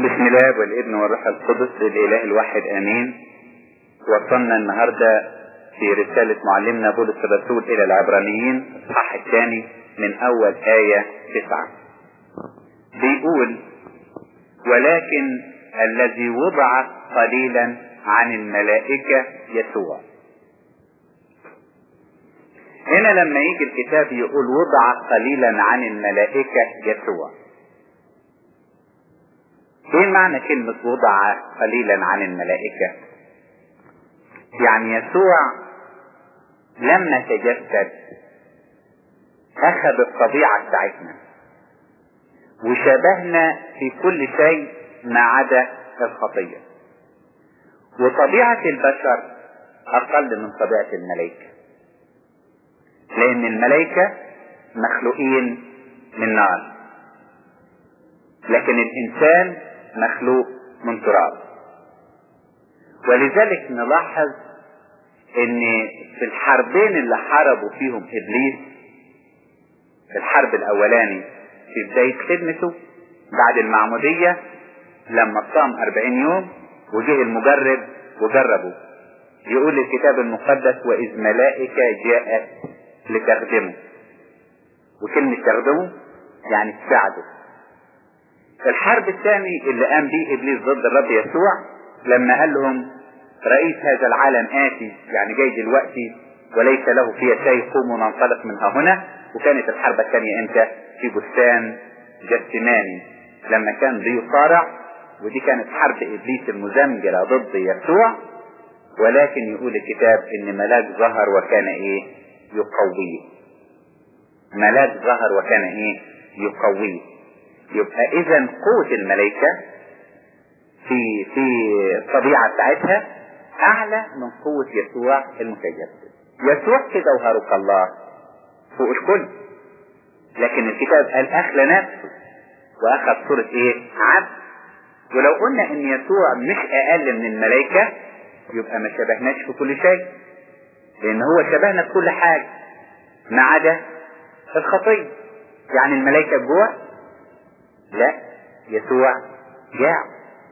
بسم الله والابن والروح القدس الاله الواحد امين وصلنا النهارده في رسالة معلمنا بولس الرسول الى العبرانيين الاصحاح الثاني من اول آية تسعة بيقول ولكن الذي وضع قليلا عن الملائكة يسوع هنا لما يجي الكتاب يقول وضع قليلا عن الملائكة يسوع ايه معنى كلمة وضع قليلا عن الملائكة يعني يسوع لما تجسد اخذ الطبيعة بتاعتنا وشبهنا في كل شيء ما عدا الخطية وطبيعة البشر اقل من طبيعة الملائكة لان الملائكة مخلوقين من نار لكن الانسان مخلوق من تراب ولذلك نلاحظ ان في الحربين اللي حاربوا فيهم ابليس الحرب الاولاني في بداية خدمته بعد المعمودية لما صام أربعين يوم وجه المجرب وجربه يقول الكتاب المقدس وإذ ملائكة جاءت لتخدمه وكلمة تخدمه يعني تساعده الحرب الثاني اللي قام به ابليس ضد الرب يسوع لما قال لهم رئيس هذا العالم آتي يعني جاي دلوقتي وليس له فيها شيء قوموا ننطلق منها هنا وكانت الحرب الثانية امتى في بستان جسماني لما كان بيصارع ودي كانت حرب ابليس المزمجرة ضد يسوع ولكن يقول الكتاب ان ملاك ظهر وكان ايه يقويه ملاك ظهر وكان ايه يقويه يبقى اذا قوة الملائكة في في الطبيعة بتاعتها اعلى من قوة يسوع المتجسد يسوع كده وهرك الله فوق الكل لكن الكتاب قال اخلى نفسه واخذ صورة ايه عبد ولو قلنا ان يسوع مش اقل من الملائكة يبقى ما شبهناش في كل شيء لان هو شبهنا في كل حاجة ما عدا الخطية يعني الملائكة جوع لا يسوع جاع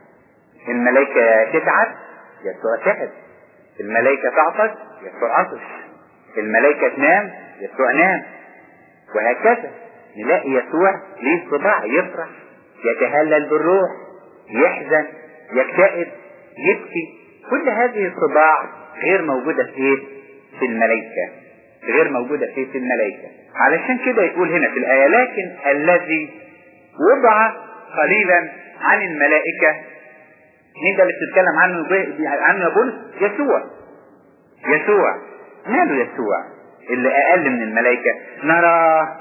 الملائكة تتعب يسوع تعب الملائكة تعطش يسوع عطش الملائكة تنام يسوع نام وهكذا نلاقي يسوع ليه صباع يفرح يتهلل بالروح يحزن يكتئب يبكي كل هذه الصباع غير موجودة في ايه؟ في الملائكة غير موجودة في في الملائكة علشان كده يقول هنا في الآية لكن الذي وضع قليلا عن الملائكة مين ده اللي بتتكلم عنه عنه يا بولس يسوع يسوع ماله يسوع اللي اقل من الملائكة نراه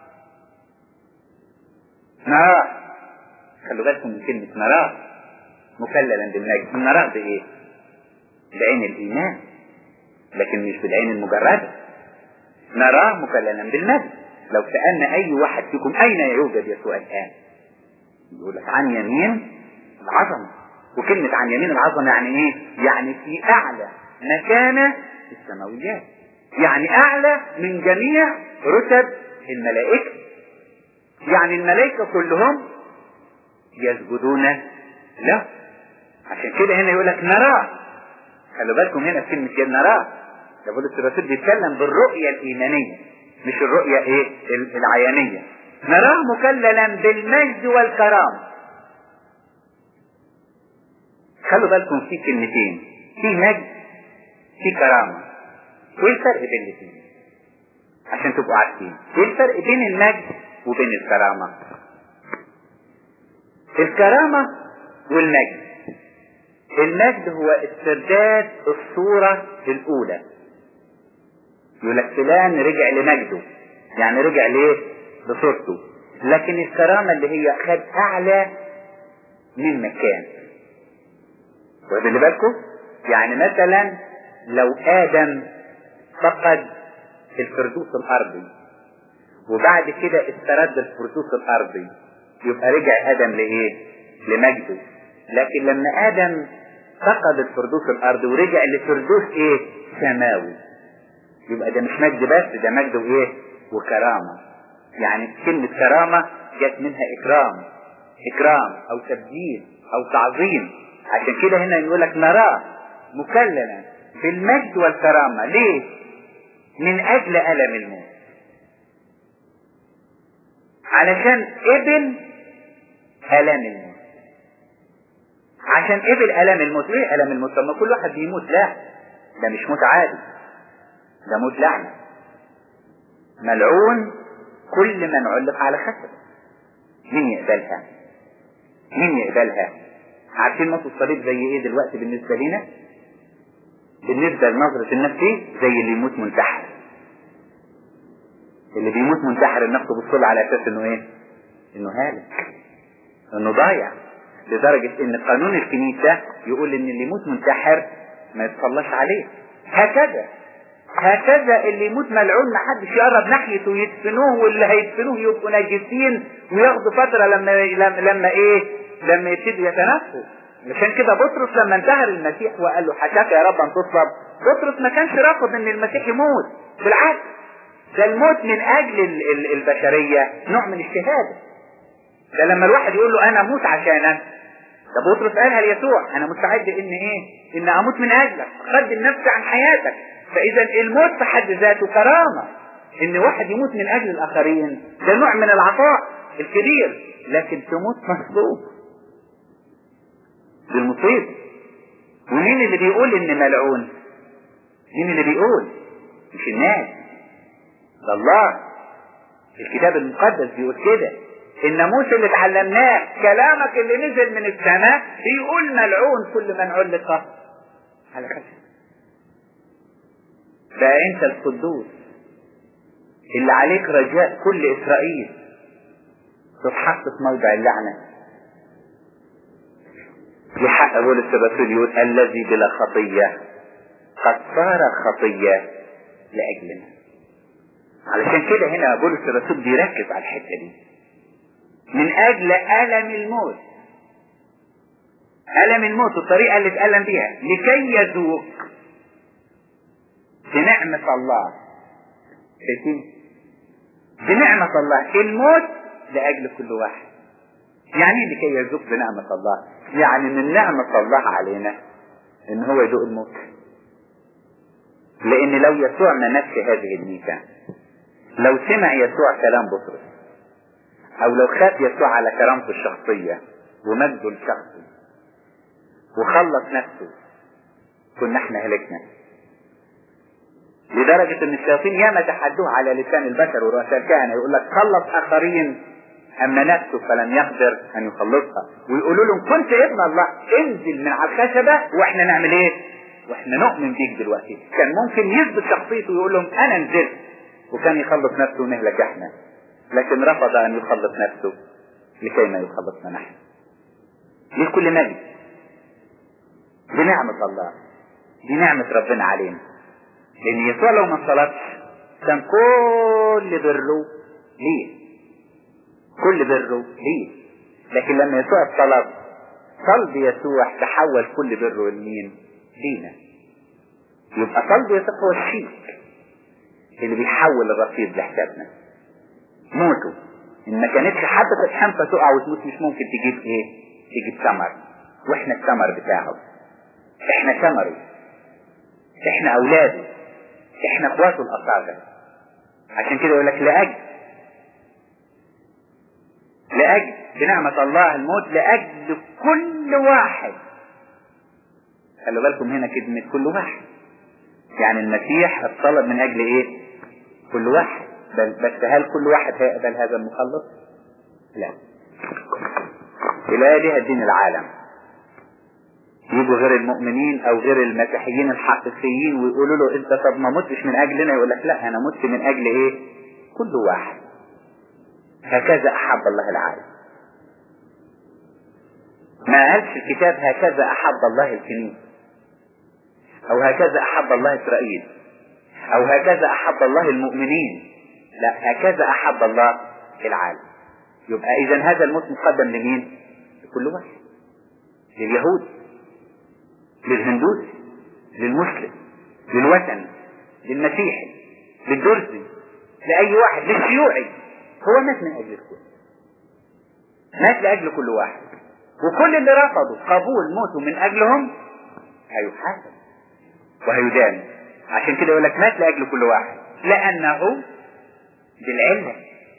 نراه خلوا بالكم من كلمة نراه مكللا بالمجد نراه بايه بعين الايمان لكن مش بالعين المجردة نراه مكللا بالمجد لو سألنا اي واحد فيكم اين يوجد يسوع الان يقول لك عن يمين العظمة وكلمة عن يمين العظمة يعني ايه يعني في اعلى مكانة في السماويات يعني اعلى من جميع رتب الملائكة يعني الملائكة كلهم يسجدون له عشان كده هنا يقول لك نراه خلوا بالكم هنا في كلمة كده نراه ده بولس الرسول بيتكلم بالرؤية الإيمانية مش الرؤية ايه العيانية نراه مكللا بالمجد والكرامة خلوا بالكم في كلمتين في مجد في كرامة ايه الفرق بين الاثنين عشان تبقوا عارفين ايه الفرق بين المجد وبين الكرامة الكرامة والمجد المجد هو استرداد الصورة الأولى يقول لك فلان رجع لمجده يعني رجع ليه بصورته لكن الكرامة اللي هي خد أعلى من مكان واخدين بالكم يعني مثلا لو آدم فقد الفردوس الأرضي وبعد كده استرد الفردوس الأرضي يبقى رجع آدم لإيه؟ لمجده لكن لما آدم فقد الفردوس الأرضي ورجع لفردوس إيه؟ سماوي يبقى ده مش مجد بس ده مجد وإيه؟ وكرامة يعني كلمة كرامة جت منها إكرام اكرام او تبجيل او تعظيم عشان كده هنا يقول لك نراه مكللا بالمجد والكرامة ليه من اجل الم الموت علشان قبل الام الموت عشان قبل الام الموت ليه الم الموت لما كل واحد بيموت لا ده مش موت عادي ده موت لعنة ملعون كل من علق على خشبه مين يقبلها مين يقبلها عارفين موت الصليب زي ايه دلوقتي بالنسبة لنا بالنسبة لنظرة النفس ايه زي اللي يموت منتحر اللي بيموت منتحر النفس بتصل على اساس انه ايه انه هالك انه ضايع لدرجة ان قانون الكنيسة يقول ان اللي يموت منتحر ما يتصلاش عليه هكذا هكذا اللي يموت ملعون ما حدش يقرب ناحيته ويدفنوه واللي هيدفنوه يبقوا نجسين وياخدوا فترة لما لما, لما ايه لما يبتدوا يتنفسوا عشان كده بطرس لما انتهر المسيح وقال له حشاك يا رب ان تصلب بطرس ما كانش رافض ان المسيح يموت بالعكس ده الموت من اجل ال ال البشرية نوع من الشهادة ده لما الواحد يقول له انا اموت عشانك ده بطرس قالها ليسوع انا مستعد ان ايه ان اموت من اجلك اقدم نفسي عن حياتك فاذا الموت في حد ذاته كرامة ان واحد يموت من اجل الاخرين ده نوع من العطاء الكبير لكن تموت مصلوب دي المصيبة ومين اللي بيقول ان ملعون مين اللي بيقول مش الناس ده الله الكتاب المقدس بيقول كده الناموس اللي اتعلمناه كلامك اللي نزل من السماء بيقول ملعون كل من علق على خشب بقى انت القدوس اللي عليك رجاء كل اسرائيل تتحط في موضع اللعنة في حق بولس الرسول يقول الذي بلا خطية قد صار خطية لأجلنا علشان كده هنا بولس الرسول بيركز على الحتة دي من أجل ألم الموت ألم الموت الطريقة اللي اتألم بيها لكي يذوق بنعمة الله شايفين بنعمة الله الموت لأجل كل واحد يعني ايه لكي يذوق بنعمة الله يعني من نعمة الله علينا ان هو يذوق الموت لان لو يسوع ما نفس هذه الميتة لو سمع يسوع كلام بطرس او لو خاف يسوع على كرامته الشخصية ومجده الشخصي وخلص نفسه كنا احنا هلكنا لدرجة ان الشياطين ياما تحدوه على لسان البشر ورؤساء الكهنة يقول لك خلص اخرين اما نفسه فلم يقدر ان يخلصها ويقولوا لهم كنت ابن الله انزل من على الخشبة واحنا نعمل ايه واحنا نؤمن بيك دلوقتي كان ممكن يثبت شخصيته ويقول لهم انا نزلت وكان يخلص نفسه ونهلك احنا لكن رفض ان يخلص نفسه لكي ما يخلصنا نحن ليه كل مجد بنعمة الله دي نعمة ربنا علينا لان يسوع لو ما صلتش كان كل بره ليه كل بره ليه لكن لما يسوع الطلب صلب يسوع تحول كل بره لمين لينا يبقى صلب يسوع هو الشيك اللي بيحول الرصيد لحسابنا موته ان ما كانتش حبة الحنفة تقع وتموت مش ممكن تجيب ايه تجيب ثمر واحنا الثمر بتاعه احنا ثمره احنا اولاده احنا اخواته الاصاغر عشان كده يقول لك لاجل لاجل بنعمة الله الموت لاجل كل واحد خلوا بالكم هنا كلمة كل واحد يعني المسيح الطلب من اجل ايه كل واحد بل بس هل كل واحد هيقبل هذا المخلص لا الآية دي الدين العالم يجوا غير المؤمنين او غير المسيحيين الحقيقيين ويقولوا له انت طب ما متش من اجلنا يقول لك لا انا مت من اجل ايه كل واحد هكذا احب الله العالم ما قالش الكتاب هكذا احب الله الكنيسة او هكذا احب الله اسرائيل او هكذا احب الله المؤمنين لا هكذا احب الله العالم يبقى اذا هذا الموت مقدم لمين لكل واحد لليهود للهندوسي للمسلم للوثني للمسيحي للدرزي لأي واحد للشيوعي هو مات من أجل الكل مات لأجل كل واحد وكل اللي رفضوا قبول موته من أجلهم هيحاسب وهيدان عشان كده يقول لك مات لأجل كل واحد لأنه بالعلة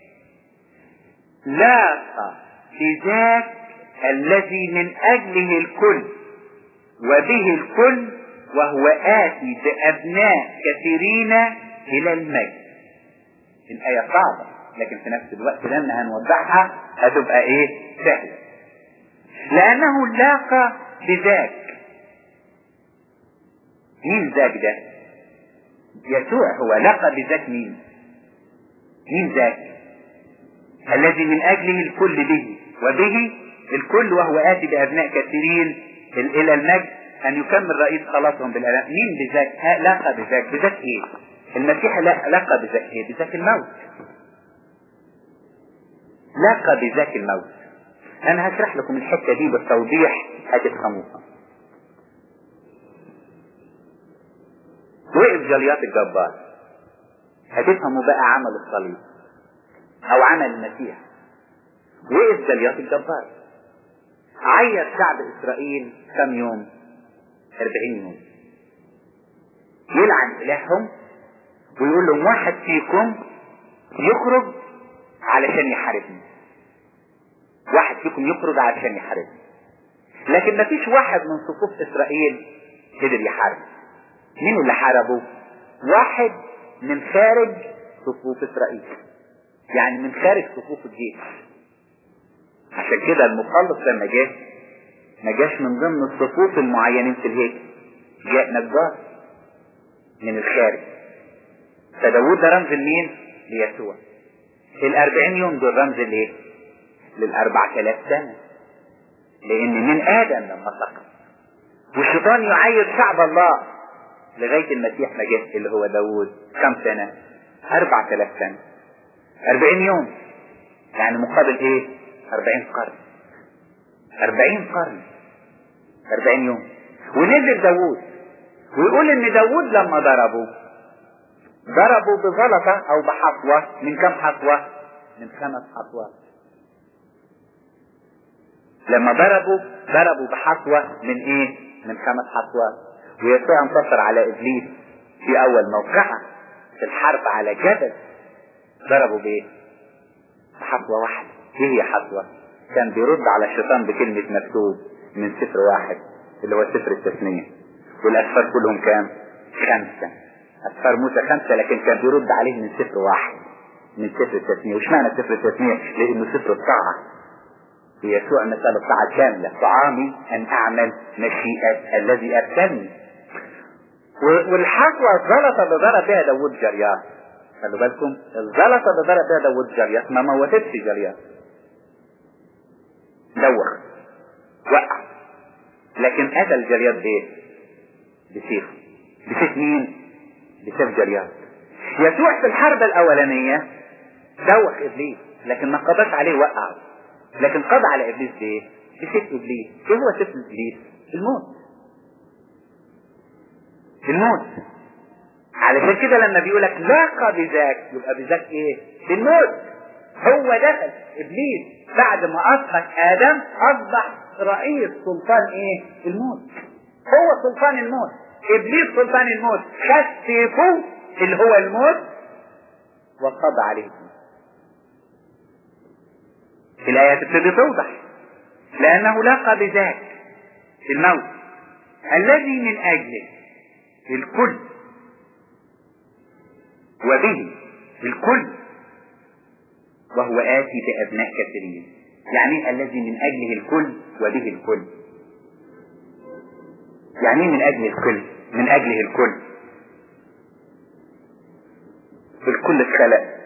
لاقى بذاك الذي من أجله الكل وبه الكل وهو آتي بأبناء كثيرين إلى المجد الآية صعبة لكن في نفس الوقت لما هنوضحها هتبقى إيه سهلة لأنه لاقى بذاك مين ذاك ده يسوع هو لقى بذاك مين مين ذاك الذي من أجله الكل به وبه الكل وهو آتي بأبناء كثيرين إلى المجد أن يكمل رئيس خلاصهم بالألام مين بذاك ها لقى بذاك بذاك إيه المسيح لقى بذاك إيه بذاك الموت لقى بذاك الموت أنا هشرح لكم الحتة دي بالتوضيح هتفهموها وقف جليات الجبار هتفهموا بقى عمل الصليب او عمل المسيح وقف جليات الجبار عير شعب اسرائيل كم يوم اربعين يوم يلعن الههم ويقول لهم واحد فيكم يخرج علشان يحاربني واحد فيكم يخرج علشان يحاربني لكن مفيش واحد من صفوف اسرائيل قدر يحارب مين اللي حاربه واحد من خارج صفوف اسرائيل يعني من خارج صفوف الجيش عشان كده المخلص لما جه ما جاش من ضمن الصفوف المعينين في الهيكل جاء نجار من الخارج فداود ده رمز لمين؟ ليسوع الأربعين يوم دول رمز لإيه؟ للأربع آلاف سنة لأن من آدم لما سقط والشيطان يعير شعب الله لغاية المسيح ما جه اللي هو داوود كم سنة؟ أربع آلاف سنة أربعين يوم يعني مقابل إيه؟ أربعين قرن أربعين قرن أربعين يوم ونزل داوود ويقول إن داوود لما ضربه ضربوا بزلطة أو بحصوة من كم حصوة؟ من خمس حصوات لما ضربوا ضربوا بحصوة من إيه؟ من خمس حصوات ويسوع انتصر على إبليس في أول موقعة في الحرب على جبل ضربوا بإيه؟ بحصوة واحدة إيه هي حصوة؟ كان بيرد على الشيطان بكلمة مكتوب من سفر واحد اللي هو سفر التثنية والأسفار كلهم كام؟ خمسة أسفار موسى خمسة لكن كان بيرد عليه من سفر واحد من سفر التثنية وش معنى سفر التثنية؟ لأنه سفر الطاعة يسوع مثال الطاعة الكاملة طعامي أن أعمل مشيئة الذي أرسلني والحصوة الزلطة اللي ضرب بها داوود جريان خلوا بالكم الزلطة اللي ضرب بها داوود جريان ما موتتش جريان دوخ وقع لكن قتل جريان بايه؟ بسيف بسيف مين؟ بسيف جريان يسوع في الحرب الأولانية دوخ إبليس لكن ما قضاش عليه وقعه لكن قضى على ابليس بايه؟ بسيف ابليس، ايه هو سيف ابليس؟ الموت. الموت. علشان كده لما بيقول لك لاقى بذاك يبقى بذاك ايه؟ بالموت. هو دخل ابليس بعد ما اصبح ادم اصبح رئيس سلطان ايه؟ الموت. هو سلطان الموت. ابليس سلطان الموت، خد سيفه اللي هو الموت وقضى عليه. الآية تبتدي توضح لأنه لاقى بذاك الموت الذي من أجله الكل وبه الكل وهو آتي بأبناء كثيرين يعني الذي من أجله الكل وبه الكل يعني من أجل الكل من أجله الكل الكل اتخلق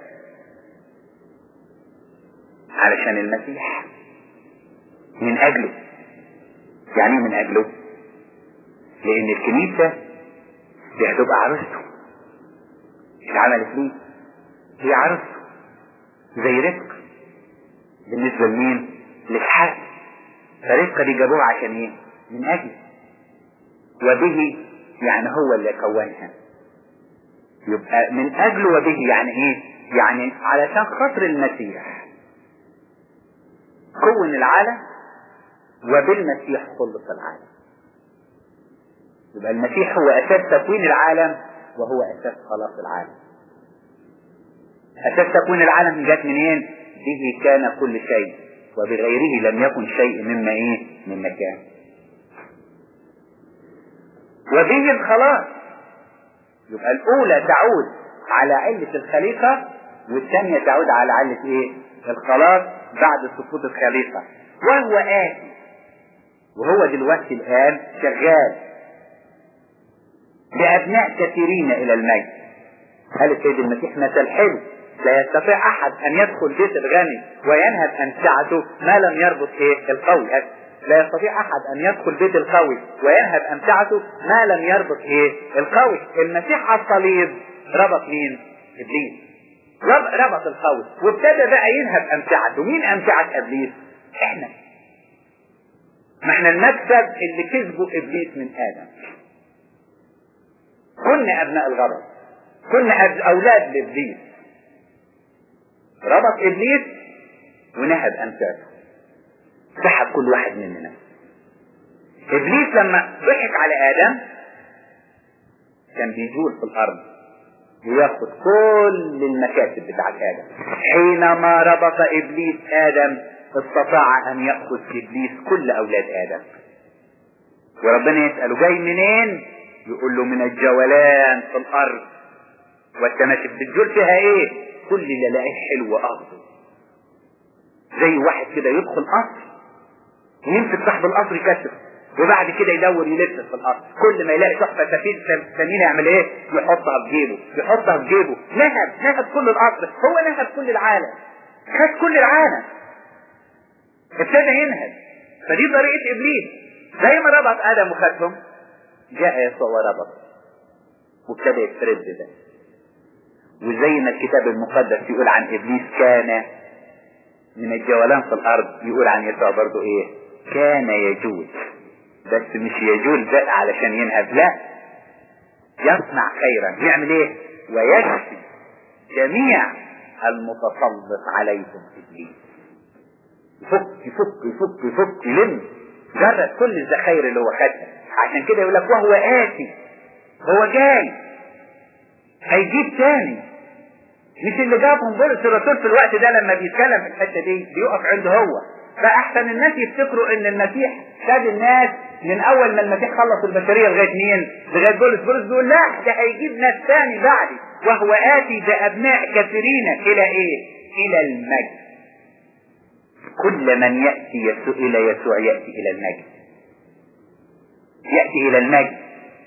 علشان المسيح من أجله يعني من أجله لأن الكنيسة دي هتبقى عروسته اتعملت ليه هي عروسته زي رزق بالنسبة لمين لإسحاق فرزقة دي جابوها عشان ايه من أجله وبه يعني هو اللي كونها يبقى من أجله وبه يعني ايه يعني علشان خاطر المسيح كون العالم وبالمسيح خلص العالم يبقى المسيح هو أساس تكوين العالم وهو أساس خلاص العالم أساس تكوين العالم جات منين؟ به كان كل شيء وبغيره لم يكن شيء مما إيه؟ مما كان وبه الخلاص يبقى الأولى تعود على علة الخليقة والثانية تعود على علة إيه؟ الخلاص بعد سقوط الخليقة وهو آتي وهو دلوقتي الآن شغال بأبناء كثيرين إلى المجد قال السيد المسيح مثل حلو لا يستطيع أحد أن يدخل بيت الغني وينهب أمتعته ما لم يربط إيه القوي لا يستطيع أحد أن يدخل بيت القوي وينهب أمتعته ما لم يربط إيه القوي المسيح على الصليب ربط مين إبليس ربط القوي وابتدى بقى ينهب أمتعته مين أمتعة إبليس إحنا ما احنا المكسب اللي كسبه إبليس من آدم كنا أبناء الغضب كنا أولاد لإبليس ربط إبليس ونهب أمثاله سحب كل واحد مننا إبليس لما ضحك على آدم كان بيجول في الأرض وياخد كل المكاسب بتاعت آدم حينما ربط إبليس آدم استطاع أن يأخذ إبليس كل أولاد آدم وربنا يسأله جاي منين يقول له من الجولان في الارض والتماشي بتجول فيها ايه كل اللي لاقيه حلو اخذه زي واحد كده يدخل قصر يمسك صاحب القصر يكسر وبعد كده يدور يلف في الارض كل ما يلاقي تحفه سفينه ثمينه يعمل ايه يحطها في جيبه يحطها في جيبه نهب نهب كل القصر هو نهب كل العالم خد كل العالم ابتدى ينهب فدي طريقه ابليس زي ما ربط ادم وخدهم جاء يسوع وربط وابتدى يسترد ده وزي ما الكتاب المقدس يقول عن ابليس كان من الجولان في الارض يقول عن يسوع برضه ايه كان يجول بس مش يجول ده علشان ينهب لا يصنع خيرا يعمل ايه ويشفي جميع المتسلط عليهم ابليس يفك يفك يفك يفك يلم جرد كل الذخاير اللي هو خدها عشان كده يقول لك وهو آتي هو جاي هيجيب تاني مش اللي جابهم بولس الرسول في الوقت ده لما بيتكلم في الحته دي بيقف عنده هو فاحسن الناس يفتكروا ان المسيح خد الناس من اول ما المسيح خلص البشريه لغايه مين؟ لغايه بولس بولس بيقول لا ده هيجيب ناس تاني بعدي وهو اتي بابناء كثيرين الى ايه؟ الى المجد كل من ياتي يسوع الى يسوع ياتي الى المجد يأتي إلى المجد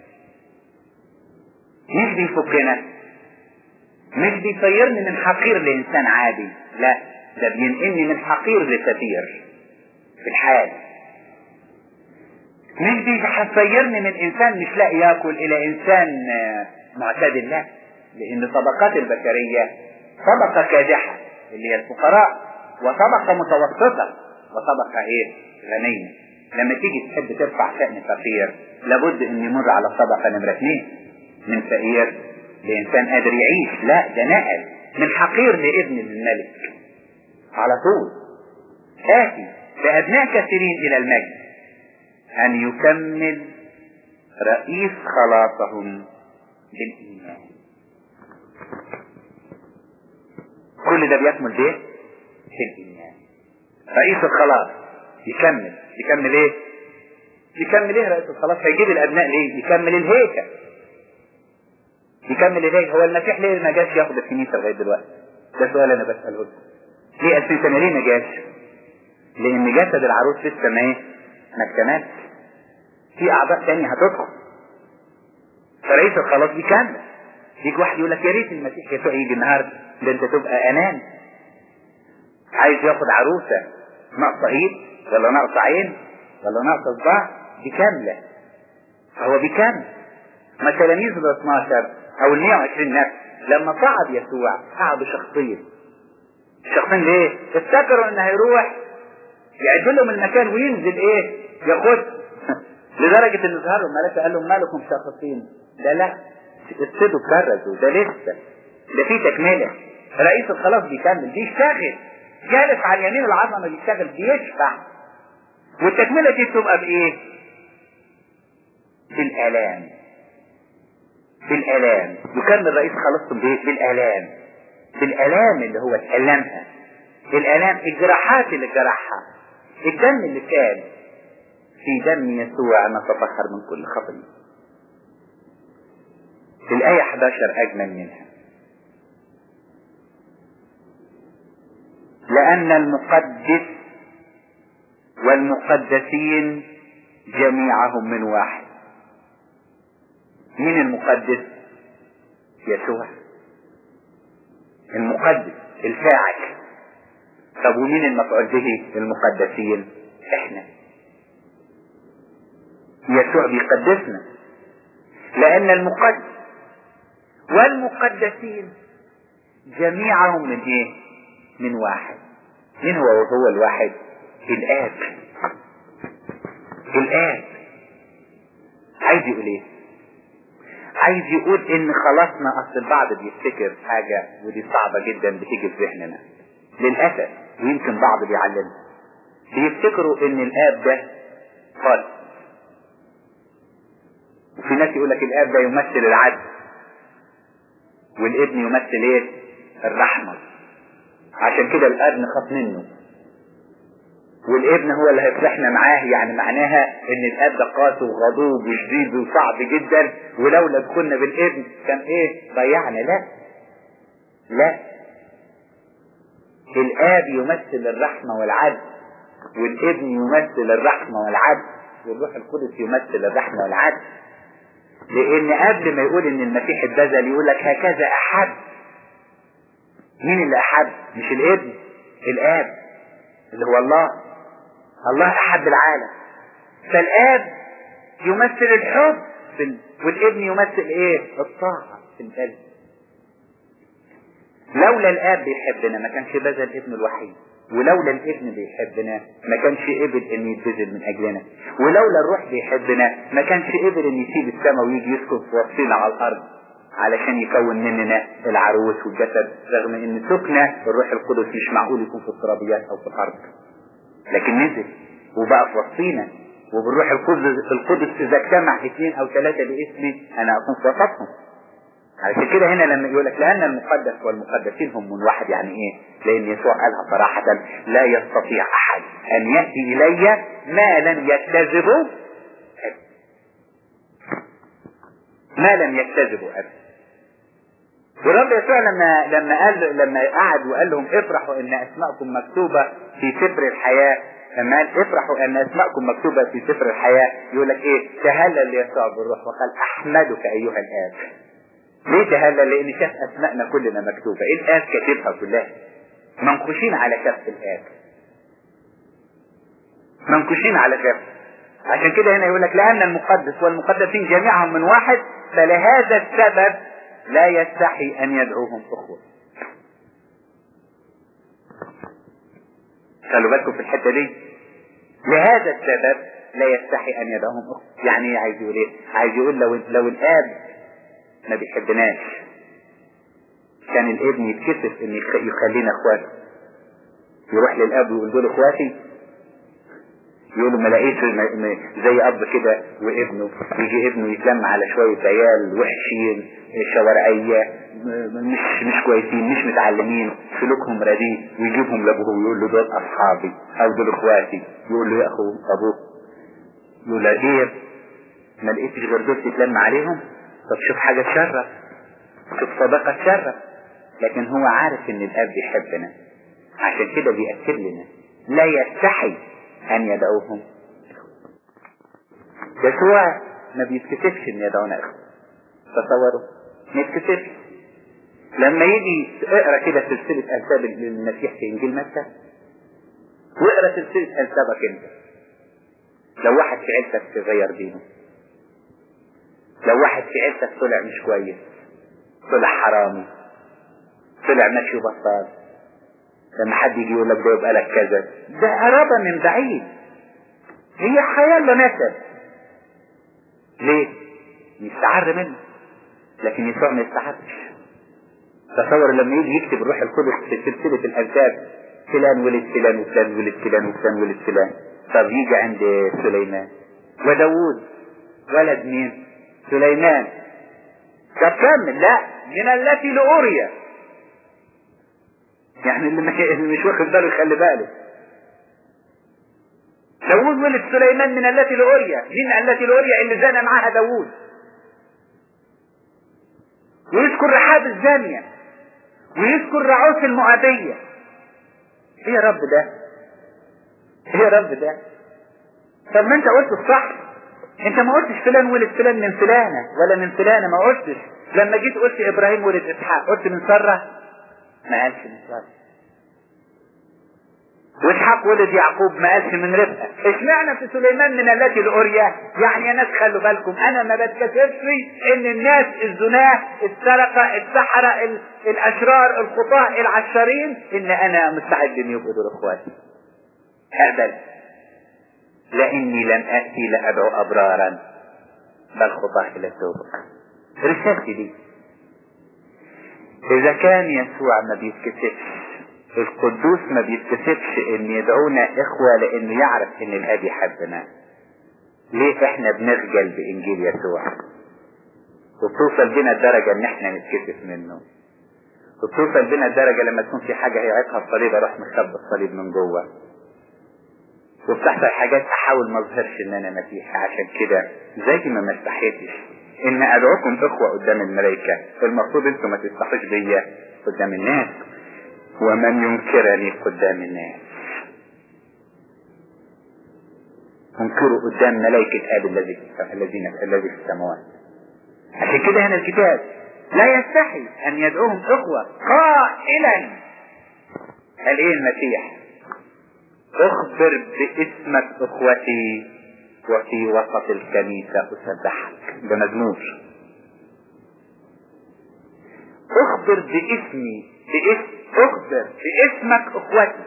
مش بيفكنا مش بيصيرني من حقير لإنسان عادي لا ده بينقلني من حقير لسفير في الحال مش بيصيرني من إنسان مش لاقي ياكل إلى إنسان معتدل لا لأن طبقات البشرية طبقة كادحة اللي هي الفقراء وطبقة متوسطة وطبقة إيه غنية لما تيجي تحب ترفع شأن فقير لابد ان يمر على الطبقة نمرة اثنين من فقير لانسان قادر يعيش لا ده نقل من حقير لابن الملك على طول آتي بأبناء كثيرين إلى المجد أن يكمل رئيس خلاصهم بالإيمان كل ده بيكمل بإيه؟ بالإيمان رئيس الخلاص يكمل يكمل ايه يكمل ايه رئيس الخلاص هيجيب الابناء ليه يكمل الهيكل يكمل الهيكل هو المسيح ليه ما جاش ياخد الكنيسه لغايه دلوقتي ده سؤال انا بساله ليه 2000 سنه ليه ما جاش لان جسد العروس لسه ما ايه ما اكتملش في اعضاء تانية هتدخل فرئيس الخلاص بيكمل يجي واحد يقول لك يا ريت المسيح يسوع يجي النهارده ده انت تبقى انان عايز ياخد عروسه ناقصه ايد ولا ناقص عين ولا ناقص صباع دي كاملة فهو بكامل ما تلاميذ ال 12 او ال 120 نفس لما صعد يسوع قعدوا شخصين الشخصين ليه؟ افتكروا ان هيروح يعد لهم المكان وينزل ايه؟ ياخد لدرجة ان ظهر الملائكة قال لهم مالكم شخصين ده لا ابتدوا كرزوا ده لسه ده في تكملة رئيس الخلاص بيكمل بيشتغل جالس على اليمين العظمه بيشتغل بيشفع والتكمله دي بتبقى بايه؟ بالالام بالالام يكمل رئيس خلاص بايه؟ بالالام بالالام اللي هو اتألمها الالام الجراحات اللي جرحها الدم اللي كان في دم يسوع نتطهر من كل خطيه الآية 11 أجمل منها لأن المقدس والمقدسين جميعهم من واحد مين المقدس يسوع المقدس الفاعل طب ومين المفعول به المقدسين احنا يسوع بيقدسنا لأن المقدس والمقدسين جميعهم من ايه من واحد من هو وهو الواحد الآب الآب عايز يقول ايه عايز يقول ان خلاصنا اصل البعض بيفتكر حاجة ودي صعبة جدا بتيجي في ذهننا للأسف ويمكن بعض بيعلمها بيفتكروا ان الآب ده خالص وفي ناس يقول لك الآب ده يمثل العدل والابن يمثل ايه الرحمة عشان كده الاب نخاف منه والابن هو اللي هيصلحنا معاه يعني معناها ان الاب ده قاسي وغضوب وشديد وصعب جدا ولولا دخلنا بالابن كان ايه ضيعنا لا لا الاب يمثل الرحمة والعدل والابن يمثل الرحمة والعدل والروح القدس يمثل الرحمة والعدل لان قبل ما يقول ان المسيح اتبذل يقول لك هكذا احب مين اللي احب مش الابن الاب اللي هو الله الله احب العالم فالاب يمثل الحب في ال... والابن يمثل ايه الطاعة في القلب لولا الاب بيحبنا ما كانش بذل ابنه الوحيد ولولا الابن بيحبنا ما كانش قبل ان يتبذل من اجلنا ولولا الروح بيحبنا ما كانش قبل ان يسيب السماء ويجي يسكن في وسطنا على الارض علشان يكون مننا العروس والجسد رغم ان سكنة الروح القدس مش معقول يكون في الترابيات او في الارض لكن نزل وبقى في وسطينا وبالروح القدس القدس اذا اجتمع اثنين او ثلاثة باسمي انا اكون في وسطهم علشان كده هنا لما يقول لك لان المقدس والمقدسين هم من واحد يعني ايه لان يسوع قالها صراحة لا يستطيع احد ان يأتي الي ما لم يكتذبه ما لم يكتذبه ابدا ورب يسوع لما لما قال لما قعد وقال لهم افرحوا ان اسماءكم مكتوبة في سفر الحياة لما قال افرحوا ان اسماءكم مكتوبة في سفر الحياة يقول لك ايه تهلل يسوع بالروح وقال احمدك ايها الاب ليه تهلل لان شاف اسماءنا كلنا مكتوبة الاب كاتبها كلها منقوشين على شف الاب منقوشين على شف عشان كده هنا يقول لك لان المقدس والمقدسين جميعهم من واحد فلهذا السبب لا يستحي ان يدعوهم اخوة خلوا بالكم في الحتة دي لهذا السبب لا يستحي ان يدعوهم اخوة يعني ايه عايز يقول ايه عايز يقول لو لو الاب ما بيحبناش كان الابن يتكسف ان يخلينا اخواته يروح للاب ويقول دول اخواتي يقولوا ما لقيت زي اب كده وابنه يجي ابنه يتلم على شوية عيال وحشين شوارعية مش مش كويسين مش متعلمين سلوكهم رديء ويجيبهم لابوه ويقول له دول اصحابي او دول اخواتي يقول له يا اخو ابوك يقول له ايه ما لقيتش غير دول تتلم عليهم طب شوف حاجة تشرف شوف صداقة تشرف لكن هو عارف ان الاب بيحبنا عشان كده بيأكد لنا لا يستحي ان يدعوهم يسوع ما بيتكسفش ان يدعونا اخوة تصوروا ما يتكسفش لما يجي اقرا كده سلسلة انساب المسيح في انجيل متى واقرا سلسلة انسابك انت لو واحد في عيلتك تغير دينه لو واحد في عيلتك طلع مش كويس طلع حرامي طلع ماشي بطال لما حد يجي يقول لك ده يبقى لك كذا ده قرابة من بعيد هي حياة نسب ليه؟ يستعر منه لكن يسوع ما يستعرش تصور لما يجي يكتب الروح القدس في سلسلة الأنساب فلان ولد فلان وفلان ولد فلان وفلان ولد فلان طب يجي عند سليمان وداوود ولد مين سليمان طب كمل لا من التي لأوريا يعني اللي مش, اللي مش واخد باله يخلي باله داوود ولد سليمان من التي لأوريا مين التي لأوريا اللي زنى معاها داوود ويذكر رحاب الزانية ويذكر رعوس المؤابية ايه يا رب ده ايه يا رب ده طب ما انت قلت الصح انت ما قلتش فلان ولد فلان من فلانة ولا من فلانة ما قلتش لما جيت قلت ابراهيم ولد اسحاق قلت من سرة ما قالش من سرة واسحاق ولد يعقوب ما قالش من رفقة اشمعنى في سليمان من التي الأورية يعني يا ناس خلوا بالكم انا ما بتكسفش ان الناس الزناة السرقة السحرة ال- الاشرار الخطاة العشارين ان انا مستعد ان يبقوا دول اخواتي اقبل لاني لم اتي لادعو ابرارا بل خطاة الى التوبة رسالتي دي اذا كان يسوع ما بيتكسفش القدوس ما بيتكسفش ان يدعونا اخوة لانه يعرف ان الاب يحبنا ليه احنا بنخجل بانجيل يسوع وبتوصل بينا الدرجة ان احنا نتكسف منه وبتوصل بينا الدرجة لما تكون في حاجة هيعيقها الصليب اروح مخبي الصليب من جوه وبتحصل حاجات احاول ما اظهرش ان انا مسيحي عشان كده زي ما ما استحيتش ان ادعوكم اخوة قدام الملائكة المفروض انتم ما تستحوش بيا قدام الناس ومن ينكرني قدام الناس انكروا قدام ملائكة اب الذي الذين الذي في السماوات عشان كده هنا الكتاب لا يستحي ان يدعوهم اخوة قائلا قال ايه المسيح اخبر باسمك اخوتي وفي وسط الكنيسة اسبحك ده مزمور اخبر باسمي باسم اخبر باسمك اخوتي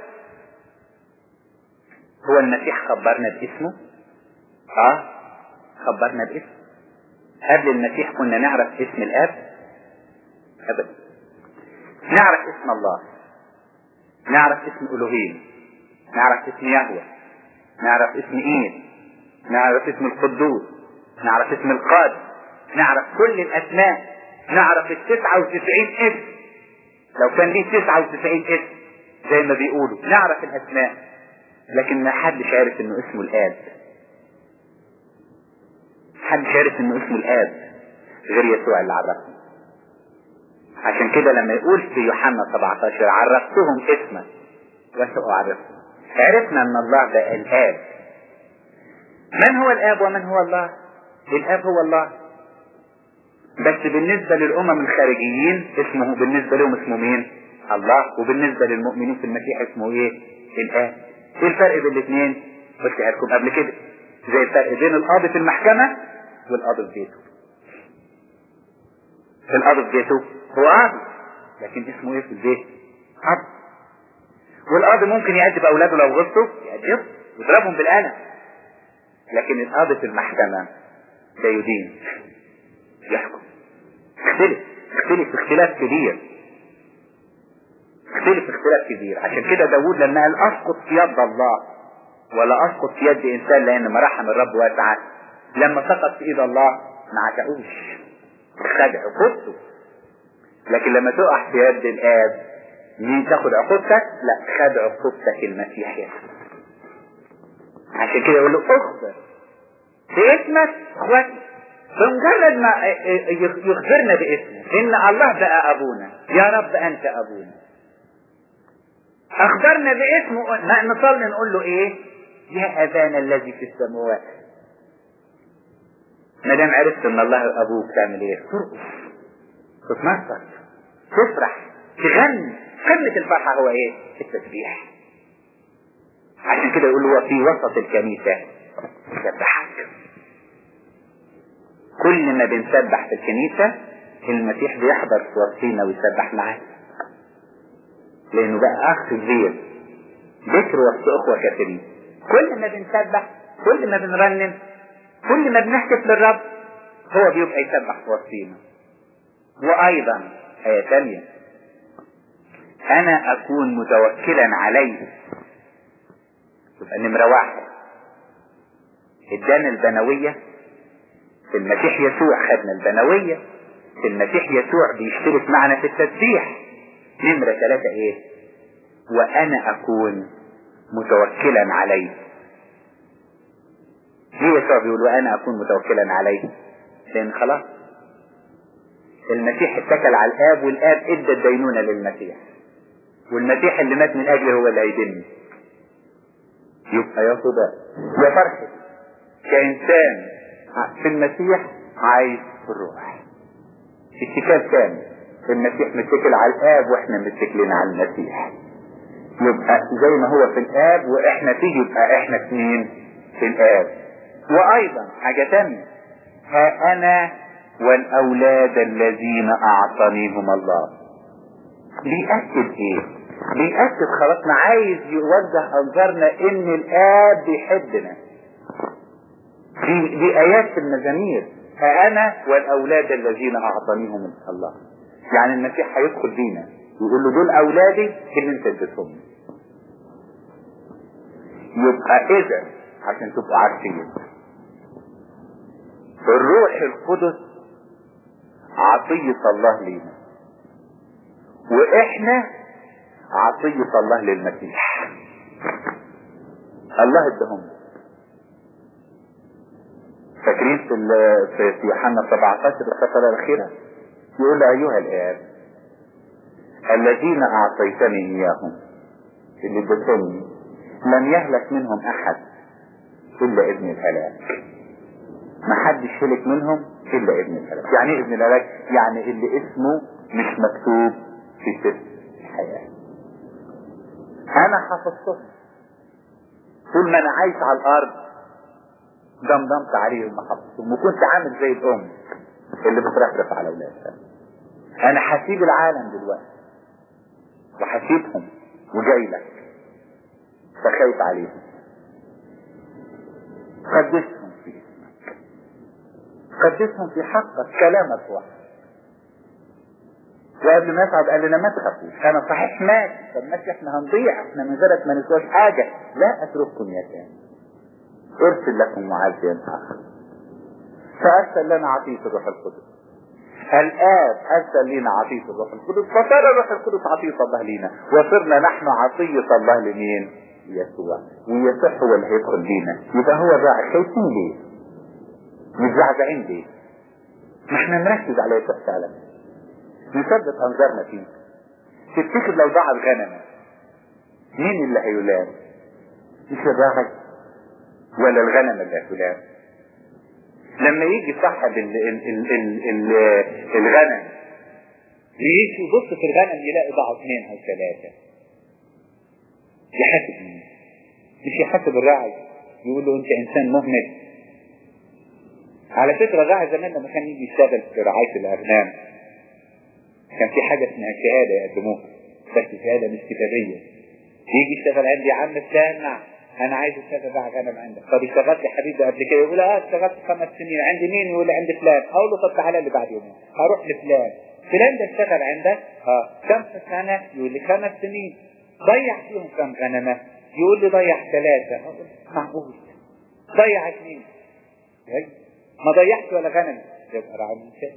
هو المسيح خبرنا باسمه اه خبرنا باسمه قبل المسيح كنا نعرف اسم الاب ابدا نعرف اسم الله نعرف اسم الوهيم نعرف اسم يهوه نعرف اسم ايد نعرف اسم القدوس نعرف اسم القادس نعرف كل الاسماء نعرف التسعة وتسعين اسم لو كان ليه تسعة وتسعين اسم زي ما بيقولوا نعرف الاسماء لكن ما حدش عارف انه اسمه الاب حدش عارف انه اسمه الاب غير يسوع اللي عرفنا عشان كده لما يقول في يوحنا 17 عرفتهم اسما وسأعرفهم عرفنا ان الله ده الاب من هو الاب ومن هو الله الاب هو الله بس بالنسبة للأمم الخارجيين اسمه بالنسبة لهم اسمه مين الله وبالنسبة للمؤمنين في المسيح اسمه ايه الآب ايه الفرق بين الاثنين قلت لكم قبل كده زي الفرق بين القاضي في المحكمة والقاضي في بيته في القاضي في بيته هو قاضي لكن اسمه ايه في البيت قاضي والقاضي ممكن يأدب أولاده لو غلطوا يأدبهم ويضربهم بالقلم لكن القاضي في المحكمة ده يدين يحكم اختلف اختلف اختلاف كبير اختلف اختلاف كبير عشان كده داود لما قال اسقط في يد الله ولا اسقط في يد انسان لان مراحم الرب واسعة لما سقط في ايد الله ما عتقوش خد عقوبته لكن لما تقع في يد الاب مين تاخد عقوبتك لا خد عقوبتك المسيح يسوع عشان كده يقول له اخبر باسمك اخواتي بمجرد ما يخبرنا باسمه ان الله بقى ابونا يا رب انت ابونا اخبرنا باسمه نصلي نقول له ايه يا ابانا الذي في السماوات ما دام عرفت ان الله ابوك تعمل ايه ترقص تتنصر تفرح تغني قمة الفرحة هو ايه التسبيح عشان كده يقول هو في وسط الكنيسة يسبحك كل ما بنسبح في الكنيسة المسيح بيحضر في وسطينا ويسبح معانا لانه بقى اخ كبير ذكر وسط اخوة كثيرين كل ما بنسبح كل ما بنرنم كل ما بنحكف للرب هو بيبقى يسبح في وسطينا وايضا آية ثانية انا اكون متوكلا عليه يبقى نمرة واحد ادانا البنوية في المسيح يسوع خدنا البنوية في المسيح يسوع بيشترك معنا في التسبيح نمرة ثلاثة ايه وانا اكون متوكلا عليه ليه يسوع بيقول وانا اكون متوكلا عليه لان خلاص المسيح اتكل على الاب والاب ادى الدينونة للمسيح والمسيح اللي مات من اجله هو اللي هيدني يبقى يا صدى يا فرحة كإنسان في المسيح عايش في الروح اتكال كامل المسيح متكل على الآب واحنا متكلين على المسيح يبقى زي ما هو في الآب واحنا فيه يبقى احنا اثنين في الآب وأيضا حاجة تانية ها أنا والأولاد الذين أعطانيهم الله بيأكد إيه؟ بيأكد خلاص ما عايز يوجه أنظارنا إن الآب بيحبنا دي, دي آيات في المزامير فأنا والأولاد الذين أعطانيهم الله يعني المسيح هيدخل بينا يقول له دول أولادي اللي أنت اديتهم يبقى إذا عشان تبقوا عارفين الروح القدس عطية الله لينا وإحنا عطية الله للمسيح الله ادهم فاكرين في في يوحنا 17 الفقرة الأخيرة يقول أيها الآب الذين أعطيتني إياهم اللي اديتني لم يهلك منهم أحد إلا ابن الهلاك ما حدش هلك منهم إلا ابن الهلاك يعني ايه ابن الهلاك يعني اللي اسمه مش مكتوب في سفر الحياة أنا حفظتهم طول ما أنا عايش على الأرض دمدمت عليهم وحفظتهم وكنت عامل زي الأم اللي بترفرف على أولادها أنا هسيب العالم دلوقتي وهسيبهم وجاي لك فخايف عليهم قدسهم في اسمك قدسهم في حقك كلامك واحد وقبل ما يصعد قال لنا ما تخافوش انا صحيح مات طب ماشي احنا هنضيع احنا من غيرك ما نسواش حاجه لا اترككم يا تاني ارسل لكم معزيا اخر فارسل لنا عطيه الروح القدس الآب أرسل لنا عطية الروح القدس فصار الروح القدس عطية الله لنا وصرنا نحن عطية الله لمين؟ يسوع ويسوع هو اللي هيدخل بينا يبقى هو الراعي خايفين ليه؟ متزعزعين ليه؟ ما احنا نركز على يسوع فعلا نثبت انظارنا فيه تفتكر لو ضاع الغنم مين اللي هيلام؟ مش الراعي ولا الغنم اللي هتلام لما يجي صاحب ال ال ال ال ال الغنم يجي يبص في الغنم يلاقي ضاعوا اثنين او ثلاثة يحاسب مين؟ مش يحاسب الراعي يقول له انت انسان مهمل على فكرة الراعي زمان لما كان يجي يشتغل في رعاية الاغنام كان في حاجة اسمها شهادة يقدموها بس شهادة مش كتابية يجي يشتغل عندي يا عم فلان نعم انا عايز اشتغل بقى غنم عندك طب اشتغلت يا حبيبي قبل كده يقول اه اشتغلت خمس سنين عند مين يقول لي عند فلان اقول له طب تعالى لي بعد يومين هروح لفلان فلان ده اشتغل عندك اه كم سنه يقول لي خمس سنين ضيع فيهم كم غنمه يقول لي ضيع ثلاثه اقول معقول ضيع اثنين ما ضيعت ولا غنم يبقى راعي ممتاز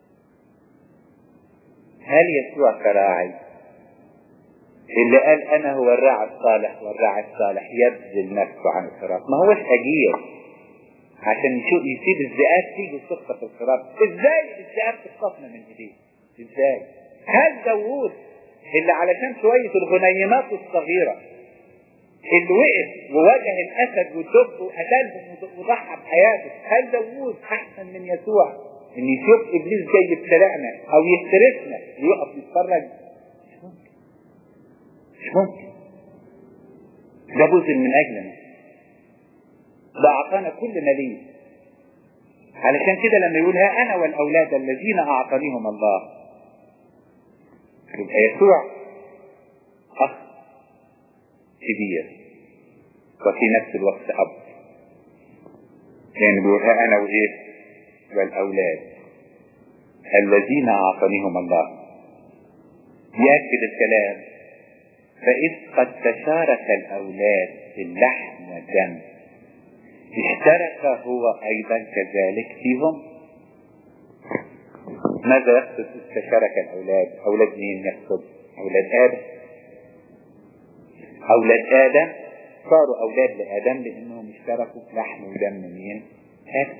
هل يسوع كراعي اللي قال انا هو الراعي الصالح والراعي الصالح يبذل نفسه عن الصراط ما هوش اجير عشان يشوف يسيب الذئاب تيجي وتخطف في الصراط ازاي الذئاب تخطفنا من ايديه ازاي هل داوود اللي علشان شوية الغنيمات الصغيرة اللي وقف وواجه الاسد والدب وقتلهم وضحى بحياته هل داوود احسن من يسوع ان يشوف ابليس جاي يبتلعنا او يفترسنا يقف يتفرج مش ممكن ده بذل من اجلنا ده اعطانا كل ما ليه علشان كده لما يقول ها انا والاولاد الذين اعطانيهم الله يبقى يسوع اخ كبير وفي نفس الوقت اب يعني بيقول ها انا وايه والاولاد الذين اعطانيهم الله يأكد الكلام فإذ قد تشارك الأولاد في اللحم والدم اشترك هو أيضا كذلك فيهم ماذا يقصد استشارك الأولاد أولاد مين يقصد أولاد آدم أولاد آدم صاروا أولاد لآدم لأنهم اشتركوا في لحم ودم مين آدم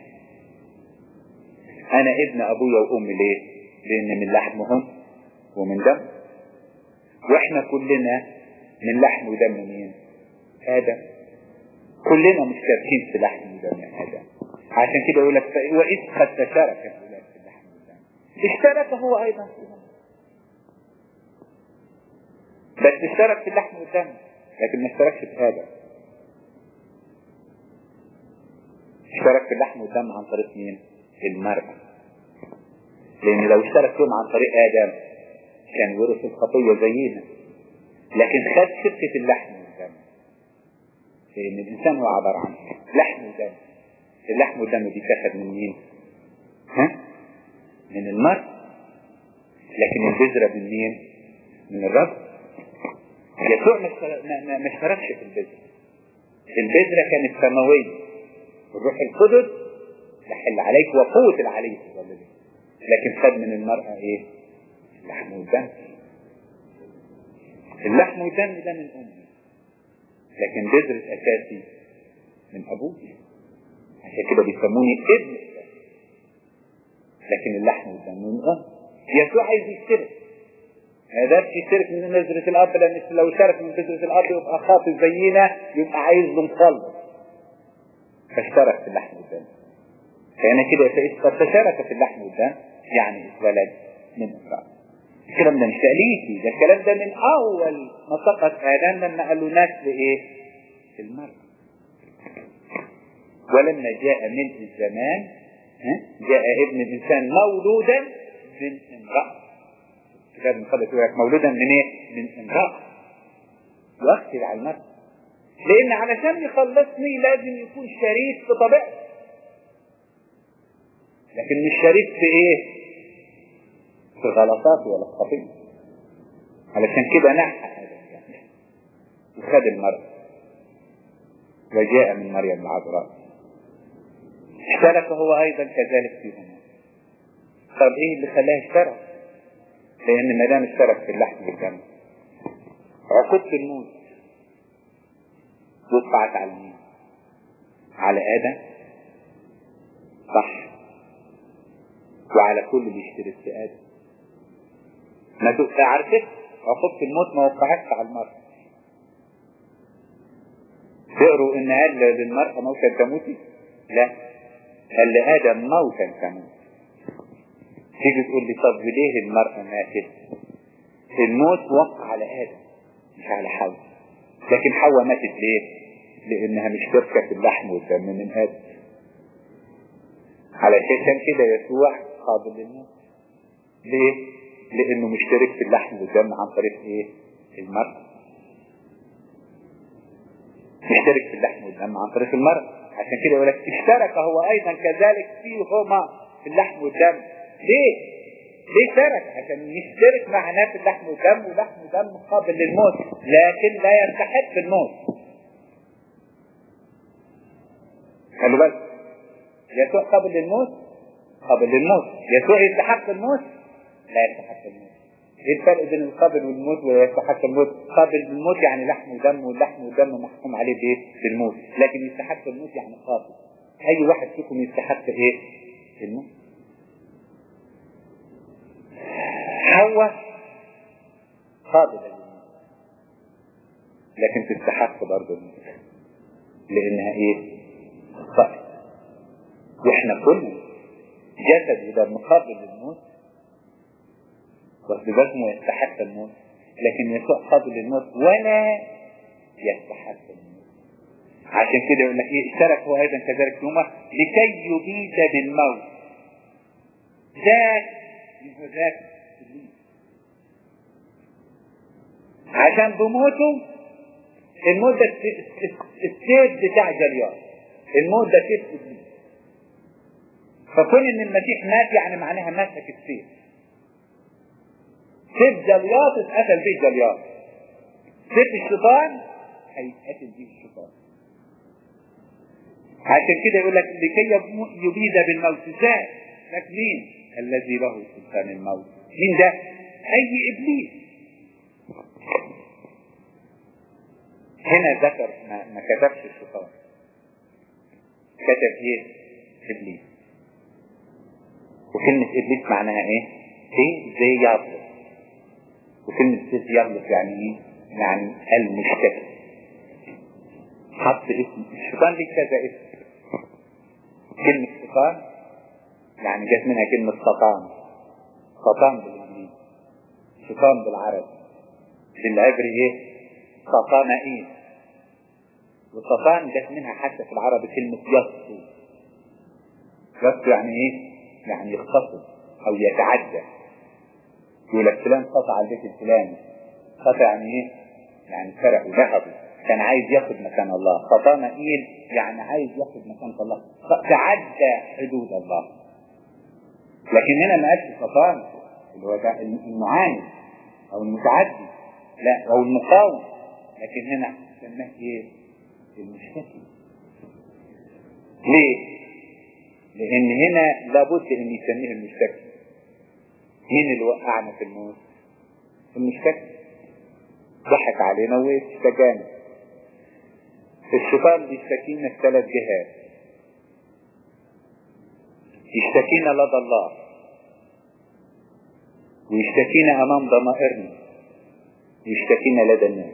أنا ابن أبويا وأمي ليه لأن من لحمهم ومن دم وإحنا كلنا من لحم ودم مين آدم كلنا مشتركين في لحم ودم آدم عشان كده يقول لك وإذ قد تشارك الأولاد في اللحم والدم اشترك هو أيضا فيهم بس اشترك في اللحم والدم لكن ما اشتركش في آدم اشترك في اللحم والدم عن طريق مين؟ المرأة لأن لو اشترك فيهم عن طريق آدم كان ورث الخطية زينا لكن خد شركة اللحم والدم لأن الإنسان هو عبارة عن لحم ودم اللحم والدم بيتاخد من مين؟ ها؟ من المرء لكن البذرة من مين؟ من الرب يسوع ما اشتركش في البذرة البذرة كانت سماوية الروح القدس يحل عليك وقوة العلي تظل لكن خد من المرأة ايه؟ اللحم والدم اللحم والدم ده من أمي لكن بذرة أساسي من أبوي عشان كده بيسموني ابن لكن اللحم والدم من أم يسوع عايز يشترك ما يقدرش يشترك من بذرة الأب لأن لو شارك من بذرة الأب يبقى خاطئ زينا يبقى عايز له مخلص فاشترك في اللحم والدم فهنا كده فإذ قد تشارك في اللحم والدم يعني اتولد من امرأة الكلام ده مش تأليفي ده الكلام ده من أول ما سقط آدم لما قال له نسل إيه؟ المرأة ولما جاء ملء الزمان جاء ابن الإنسان مولودا من امرأة كتاب المقدس يقول لك مولودا من إيه؟ من امرأة يؤثر على المرأة لأن علشان يخلصني لازم يكون شريك في طبيعتي لكن مش شريك في ايه في غلطاتي ولا في خطيئتي علشان كده نحى وخد المرأة وجاء من مريم العذراء اشترك هو ايضا كذلك فيهما طب ايه اللي خلاه اشترك لان ما دام اشترك في اللحم والدم عقوبة الموت وقعت على مين على ادم صح وعلى كل اللي يشترك في ادم ما تبقى عارفة عقوبة الموت ما وقعتش على المرأة تقروا ان قال للمرأة موتا تموتي لا قال لآدم موتا تموت تيجي تقول لي طب ليه المرأة ماتت الموت وقع على آدم مش على حواء لكن حواء ماتت ليه لانها مش تركة في اللحم والدم من آدم علشان كده يسوع قابل للموت ليه لانه مشترك في اللحم والدم عن طريق ايه المرأة مشترك في اللحم والدم عن طريق المرأة عشان كده يقول لك اشترك هو ايضا كذلك فيهما في اللحم والدم ليه ليه شرك عشان يشترك معناه في اللحم والدم ولحم ودم قابل للموت لكن لا يستحق الموت خلوا بالك يسوع قابل للموت قابل للموت يسوع يستحق الموت لا يستحق الموت ايه الفرق بين القابل والموت ويستحق الموت قابل للموت يعني لحم ودم واللحم والدم محكوم عليه بايه بالموت لكن يستحق الموت يعني قابل اي واحد فيكم يستحق ايه الموت حواء قابلة للموت لكن تستحق برضه الموت لانها ايه خطأت واحنا كلنا جسد اذا مقابل للموت واسبابه يستحق الموت لكن يسوع قابل للموت ولا يستحق الموت عشان كده يقول لك ايه اشترك هو ايضا كذلك يومه لكي يبيد بالموت ذاك هو ذاك عشان بموته الموت ده السيف بتاع جليار الموت ده سيف ابليس فكون ان المسيح مات يعني معناها مسك السيف سيف جلياط اتقتل بيه جلياط سيف الشيطان هيتقتل بيه الشيطان عشان كده يقول لك لكي يبيد بالموت ازاي لك مين الذي له سلطان الموت مين ده اي ابليس هنا ذكر ما, ما كتبش الشيطان كتب ايه ابليس وكلمة ابليس معناها ايه ايه زي يغلط وكلمة زي يغلط يعني ايه يعني المشتكي حط اسم الشيطان ليه كذا اسم كلمة شيطان يعني جت منها كلمة سطان سطان بالانجليزي شيطان بالعربي بالعبري ايه سطانائيل والسطان جت منها حتى في العربي كلمة يسطو يسطو يعني ايه يعني يختصر او يتعدى يقول لك فلان قطع البيت الفلاني قطع يعني ايه يعني سرق وذهبه كان عايز ياخد مكان الله سطانائيل يعني عايز ياخد مكان الله تعدى حدود الله لكن هنا ما قالش سطان اللي هو المعاند او المتعدي لا او المقاوم لكن هنا سماه ايه المشتكي ليه لان هنا لابد ان يسميه المشتكي مين اللي وقعنا في الموت المشتكي ضحك علينا واشتكانا الشيطان بيشتكينا في ثلاث جهات يشتكينا لدى الله ويشتكينا امام ضمائرنا ويشتكينا لدى الناس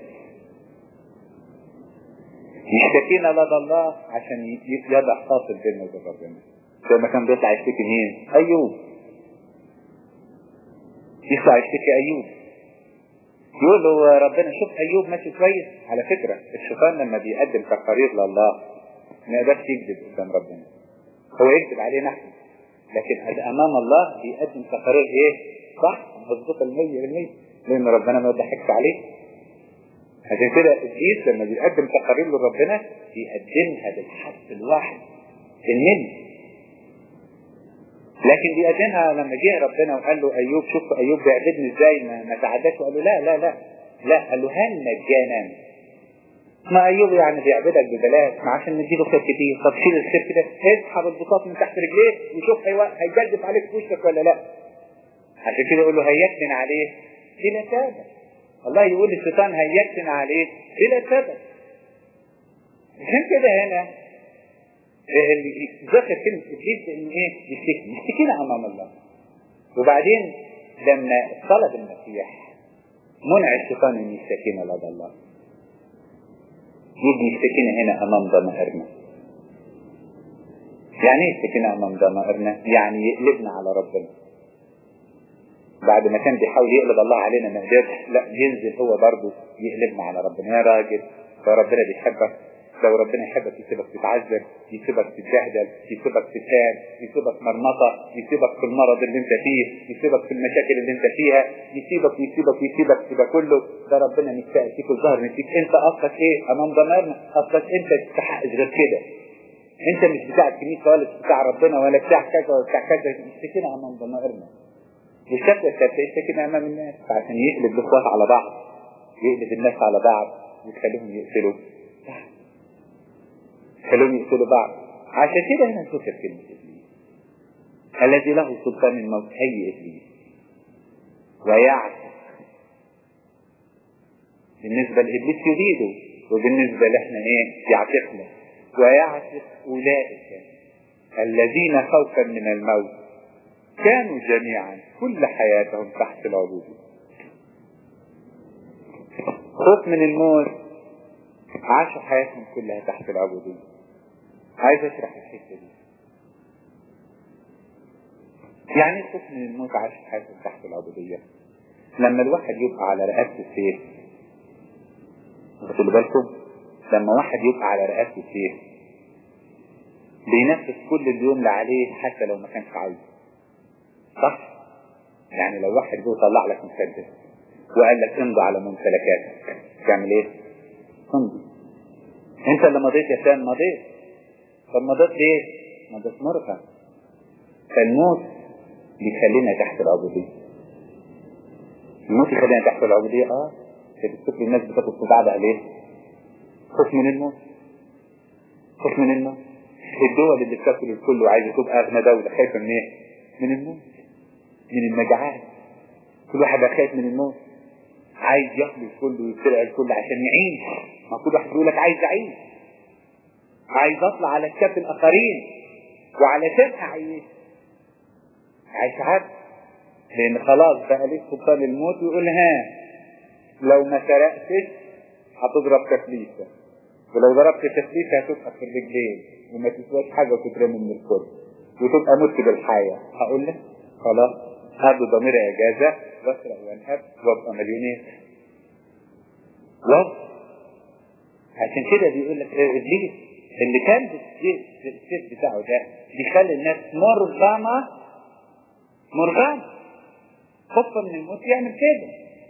يشتكينا لدى الله عشان يضع فاصل بيننا وبين ربنا زي ما كان بيطلع يشتكي مين؟ ايوب يطلع يشتكي ايوب يقول له ربنا شوف ايوب ماشي كويس على فكره الشيطان لما بيقدم تقارير لله ما يقدرش يكذب قدام ربنا هو يكذب علينا احنا لكن امام الله بيقدم تقارير ايه؟ صح مظبوط المية بالمية لان ربنا ما يضحكش عليه عشان كده ابليس لما بيقدم تقارير لربنا بيقدمها بالحد الواحد الملي لكن بيقدمها لما جه ربنا وقال له ايوب شوف ايوب بيعبدني ازاي ما, ما تعداش وقال له لا لا لا لا قال له هل مجانا ما ايوب يعني بيعبدك ببلاش ما عشان نديله خير كتير طب شيل الخير كده اسحب البساط من تحت رجليه وشوف هيو... هيجدف عليك في وشك ولا لا عشان كده يقول له هيكتن عليه بلا سبب الله يقول للشيطان هيكتن عليه بلا سبب عشان كده هنا اللي ذكر كلمة إبليس إن إيه؟ يشتكي، يشتكينا أمام الله. وبعدين لما طلب المسيح منع الشيطان إن يشتكينا لدى الله. يجي يشتكينا هنا أمام ضمائرنا. يعني إيه يشتكينا أمام ضمائرنا؟ يعني يقلبنا على ربنا. بعد ما كان بيحاول يقلب الله علينا ما قدرش لا ينزل هو برضه يقلبنا على ربنا يا راجل فربنا بيحبك لو ربنا يحبك يسيبك تتعذب يسيبك تتبهدل يسيبك تتهان يسيبك مرمطة يسيبك في المرض اللي انت فيه يسيبك في المشاكل اللي انت فيها يسيبك يسيبك يسيبك يبقى كله ده ربنا مستاء فيك الظهر نسيك انت اصلك ايه امام ضمائرنا اصلك انت تستحق غير كده انت مش بتاع الكنيسه ولا بتاع ربنا ولا بتاع كذا ولا بتاع كذا اشتكينا امام ضمائرنا والشكوى كانت اشتكينا امام الناس عشان يقلب الاخوات على بعض يقلب الناس على بعض ويخليهم يقتلوا خلوهم يقتلوا بعض عشان كده هنا ذكر كلمة إبليس الذي له سلطان الموت أي إبليس ويعتق بالنسبة لإبليس يريده وبالنسبة لإحنا إيه يعتقنا ويعتق أولئك الذين خوفا من الموت كانوا جميعا كل حياتهم تحت العبودية خوف من الموت عاشوا حياتهم كلها تحت العبودية عايز اشرح الحته دي يعني الخوف من الموت عاش حياتهم تحت العبودية لما الواحد يبقى على رقبة السيف خدوا بالكم لما واحد يبقى على رقبة السيف بينفذ كل اليوم اللي عليه حتى لو ما كانش عايز صح يعني لو واحد جه طلع لك مسدس وقال لك امضي على ممتلكاتك تعمل ايه امضي انت اللي مضيت يا فلان مضيت طب مضيت ليه مضيت مرفع فالموت بيخلينا تحت العبودية الموت يخلينا تحت العبودية اه بتشوف الناس بتاخد في بعضها ليه؟ خوف من الموت خوف من الموت الدول اللي بتاكل الكل وعايزه تبقى اغنى دولة خايفة من ايه؟ من الموت من المجاعات كل واحد بقى خايف من الموت عايز ياكل الكل ويبتلع الكل عشان يعيش ما كل واحد يقول لك عايز اعيش عايز اطلع على كتاب الاخرين وعلشان اعيش عايش عبد لان خلاص بقى ليك سلطان الموت ويقول ها لو ما سرقتش هتضرب تكليفة ولو ضربت تكليفة هتبقى في الرجلين وما تسواش حاجة وتترمي من الكل وتبقى مت بالحياة هقول لك خلاص هاخد ضمير اجازة واسرق وانهب وابقى مليونير واو عشان كده بيقول لك ابليس اللي كان بالسيف بتاعه ده بيخلي الناس مرغمة مرغمة خوفا من الموت يعمل كده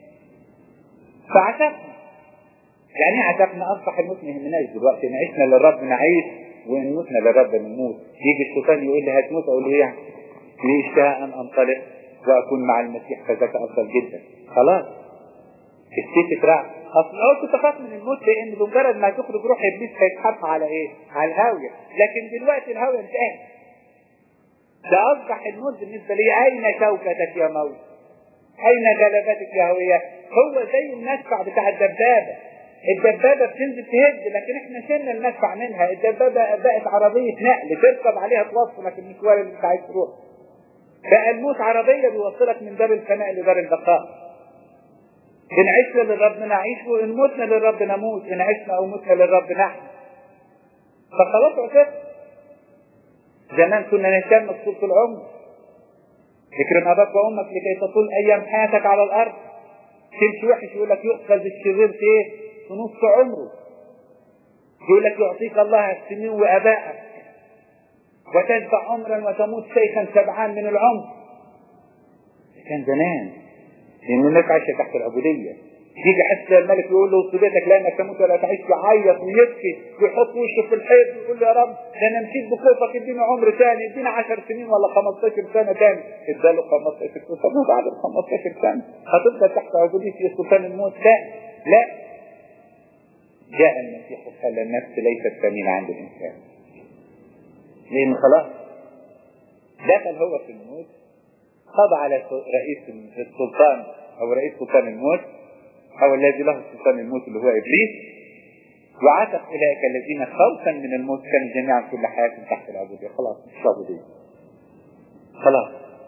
فعتقنا يعني ايه عتقنا اصبح الموت ما يهمناش دلوقتي ان عشنا للرب نعيش وان متنا للرب نموت يجي الشيطان يقول لي هتموت اقول له ايه يعني ليه اشتهى ان انطلق واكون مع المسيح فذاك افضل جدا خلاص السيف اترعب اصل الاول كنت اخاف من الموت لان بمجرد ما تخرج روح ابليس هيتحط على ايه؟ على الهاويه لكن دلوقتي الهاويه انتهت ده اصبح الموت بالنسبه لي اين شوكتك يا موت؟ اين غلبتك يا هويه؟ هو زي المدفع بتاع الدبابه الدبابة بتنزل تهد لكن احنا شلنا المدفع منها الدبابة بقت عربية نقل تركب عليها توصلك المشوار اللي انت عايز تروح بقى الموت عربية بيوصلك من دار الفناء لدار البقاء إن عشنا للرب نعيش وإن متنا للرب نموت إن عشنا أو متنا للرب نحن فخلاص عرفت زمان كنا نهتم بطول العمر اكرم أباك وأمك لكي تطول أيام حياتك على الأرض تمشي وحش يقول لك يؤخذ الشرير في إيه؟ في نص عمره يقول لك يعطيك الله السنين وأبائك وتشبع عمرا وتموت شيخا سبعان من العمر كان زمان لأن الناس عايشة تحت العبودية يجي حتى الملك يقول له وصيتك لانك تموت ولا تعيش يعيط ويبكي ويحط وشه في الحيط ويقول له يا رب ده انا مشيت بخوفك اديني عمر ثاني اديني 10 سنين ولا 15 سنه ثاني اداله 15 سنه طب وبعد ال 15 سنه هتفضل تحت عبودية سلطان الموت لا لا جاء المسيح وخلى النفس ليست ثمينة عند الإنسان لأن خلاص دخل هو في الموت خضع على رئيس السلطان أو رئيس سلطان الموت أو الذي له سلطان الموت اللي هو إبليس وعتق أولئك الذين خوفا من الموت كانوا جميعا كل حياتهم تحت العبودية خلاص مش عبودية خلاص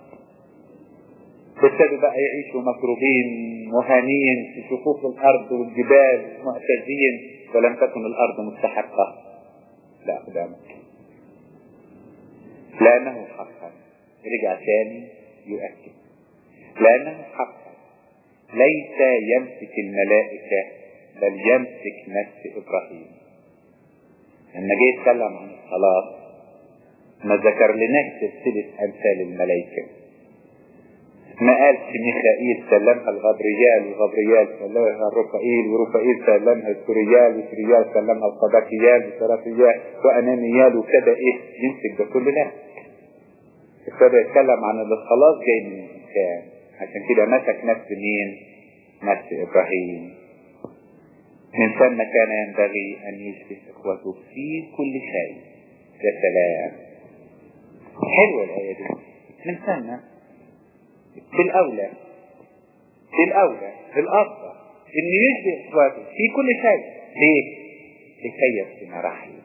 ابتدوا بقى يعيشوا مكروبين مهانين في شقوق الارض والجبال معتزين ولم تكن الارض مستحقه لاقدامك لانه حقا رجع ثاني يؤكد لانه حقا ليس يمسك الملائكه بل يمسك نفس ابراهيم لما جه يتكلم عن الصلاه ما ذكر لناش سلسله امثال الملائكه ما قالش ميخائيل سلمها لغبريال وغبريال سلمها لرفائيل ورفائيل سلمها لسوريال وسوريال سلمها لصداقيال وصداقيال وانانيال وكده ايه يمسك ده كله لا ابتدى يتكلم عن اللي خلاص جاي من الانسان عشان كده مسك نفس مين؟ نفس ابراهيم من ثم كان ينبغي ان يشبه اخوته في كل شيء يا سلام حلوه الايه دي من ثم بالأولى بالأولى بالأفضل إنه يشبه إخواته في كل شيء ليه؟ لكي يكون رحيما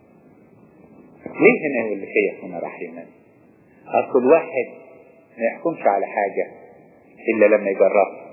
ليه هنا يقول لكي يكون رحيما؟ أصل الواحد ما يحكمش على حاجة إلا لما يجربها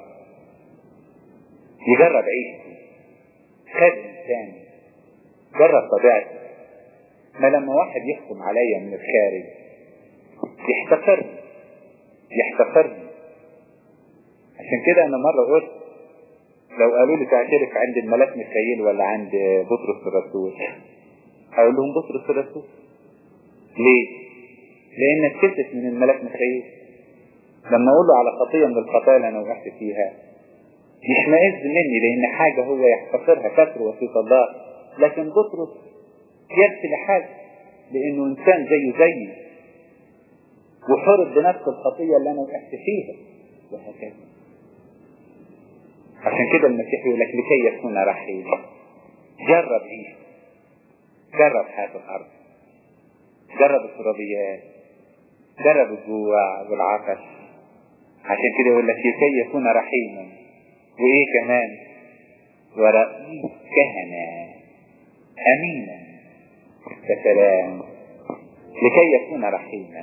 يجرب عيشته خد إنسان جرب طبيعته ما لما واحد يحكم عليا من الخارج يحتقرني يحتقرني عشان كده انا مرة قلت لو قالوا لي تعترف عند الملاك ميخائيل ولا عند بطرس الرسول هقول لهم بطرس الرسول ليه؟ لانك كسبت من الملاك ميخائيل لما اقول له على خطية من الخطايا اللي انا وقعت فيها يشمئز مني لان حاجة هو يحتقرها كسر وسيط الله لكن بطرس يرسل حاجة لانه انسان زيه زيي وحرب بنفس الخطية اللي أنا وقعت فيها وهكذا عشان كده المسيح يقول لك لكي يكون رحيما جرب عيش جرب حياة الأرض جرب الترابيات جرب الجوع والعطش عشان كده يقول لك لكي يكون رحيما وإيه كمان ورئيس كهنة أمينا كسلام لكي يكون رحيما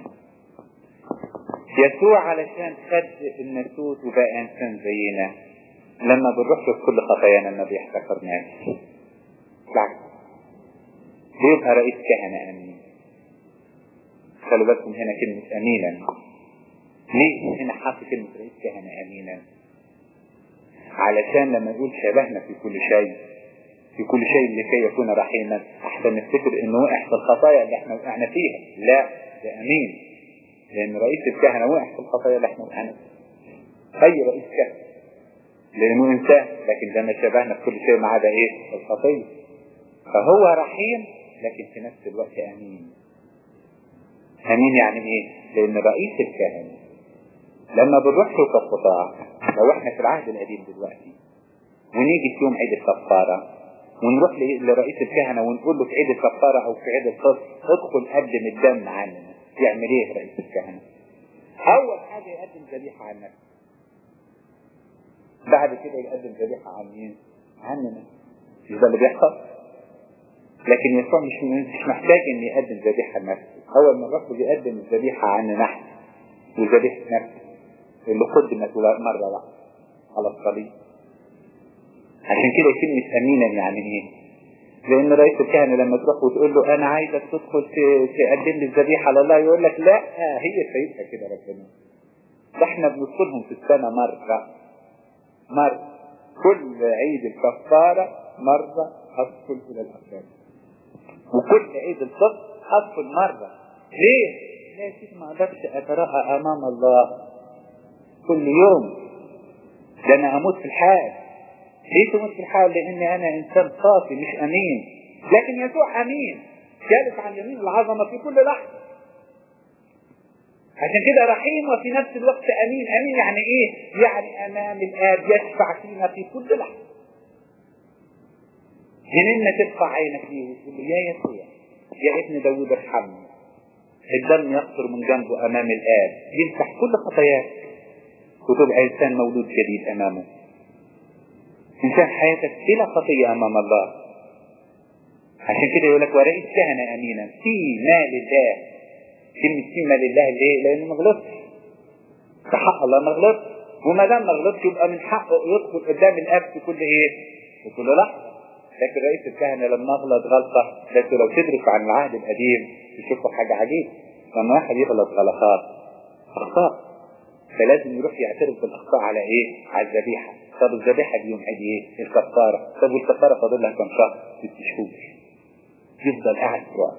يسوع علشان خد الناسوت وبقى انسان زينا لما بنروح له كل خطايانا ما بيحتقرناش بالعكس بيبقى رئيس كهنة امين خلوا بالكم هنا كلمة امينا ليه هنا حاطط كلمة رئيس كهنة امينا علشان لما يقول شبهنا في كل شيء في كل شيء لكي يكون رحيما احسن نفتكر انه وقع في الخطايا اللي احنا وقعنا فيها لا ده امين لان رئيس الكهنة وقع في الخطايا اللي احنا وقعنا فيها اي رئيس كهنة لانه انسان لكن ده ما شبهنا في كل شيء ما عدا ايه الخطية فهو رحيم لكن في نفس الوقت امين امين يعني ايه لان رئيس الكهنة لما بنروح له كقطاع لو احنا في العهد القديم دلوقتي ونيجي في يوم عيد الكفارة ونروح لرئيس الكهنة ونقول له في عيد الكفارة او في عيد الفطر ادخل قدم الدم عننا يعمل ايه رئيس الكهنة اول حاجة يقدم ذبيحة عن نفسه بعد كده يقدم ذبيحة عن مين عننا مش ده اللي بيحصل لكن يسوع مش مش محتاج ان يقدم ذبيحة لنفسه اول ما الرب بيقدم الذبيحة عننا نحن وذبيحة نفسه اللي قدمت مرة واحدة على الصليب عشان كده كلمة أمينا يعني إيه؟ لأن رئيس الكهنة لما تروح وتقول له أنا عايزك تدخل تقدم لي الذبيحة على الله يقول لك لا هي سيدها كده ربنا ده احنا بندخلهم في السنة مرة مرة كل عيد الكفارة مرة أدخل إلى الأفراد وكل عيد الفطر أدخل مرة ليه؟ لا يا سيدي ما أقدرش أتراءى أمام الله كل يوم ده أنا أموت في الحال ليه تموت في الحال لاني انا انسان صافي مش امين لكن يسوع امين جالس عن يمين العظمه في كل لحظه عشان كده رحيم وفي نفس الوقت امين امين يعني ايه يعني امام الاب يشفع فينا في كل لحظه هنا ترفع عينك ليه وتقول له يا يسوع يا ابن داوود ارحمني الدم يقطر من جنبه امام الاب يمسح كل خطاياك وتبقى انسان مولود جديد امامه انسان حياتك بلا خطية امام الله عشان كده يقول لك ورئيس كهنة امينا في مال الله كلمة في مال الله ليه؟ لانه ما غلطش في حق الله ما غلطش وما دام ما غلطش يبقى من حقه يدخل قدام الاب في كل ايه؟ في كل لحظة لكن رئيس الكهنة لما غلط غلطة بس لو تدرس عن العهد القديم تشوفوا حاجة عجيبة لما واحد يغلط غلطات أخطاء فلازم يروح يعترف بالأخطاء على إيه؟ على الذبيحة طب الذبيحة دي يوم عيد ايه؟ الكفارة طب والكفارة فاضل لها كم شهر؟ ست شهور يفضل قاعد في وقت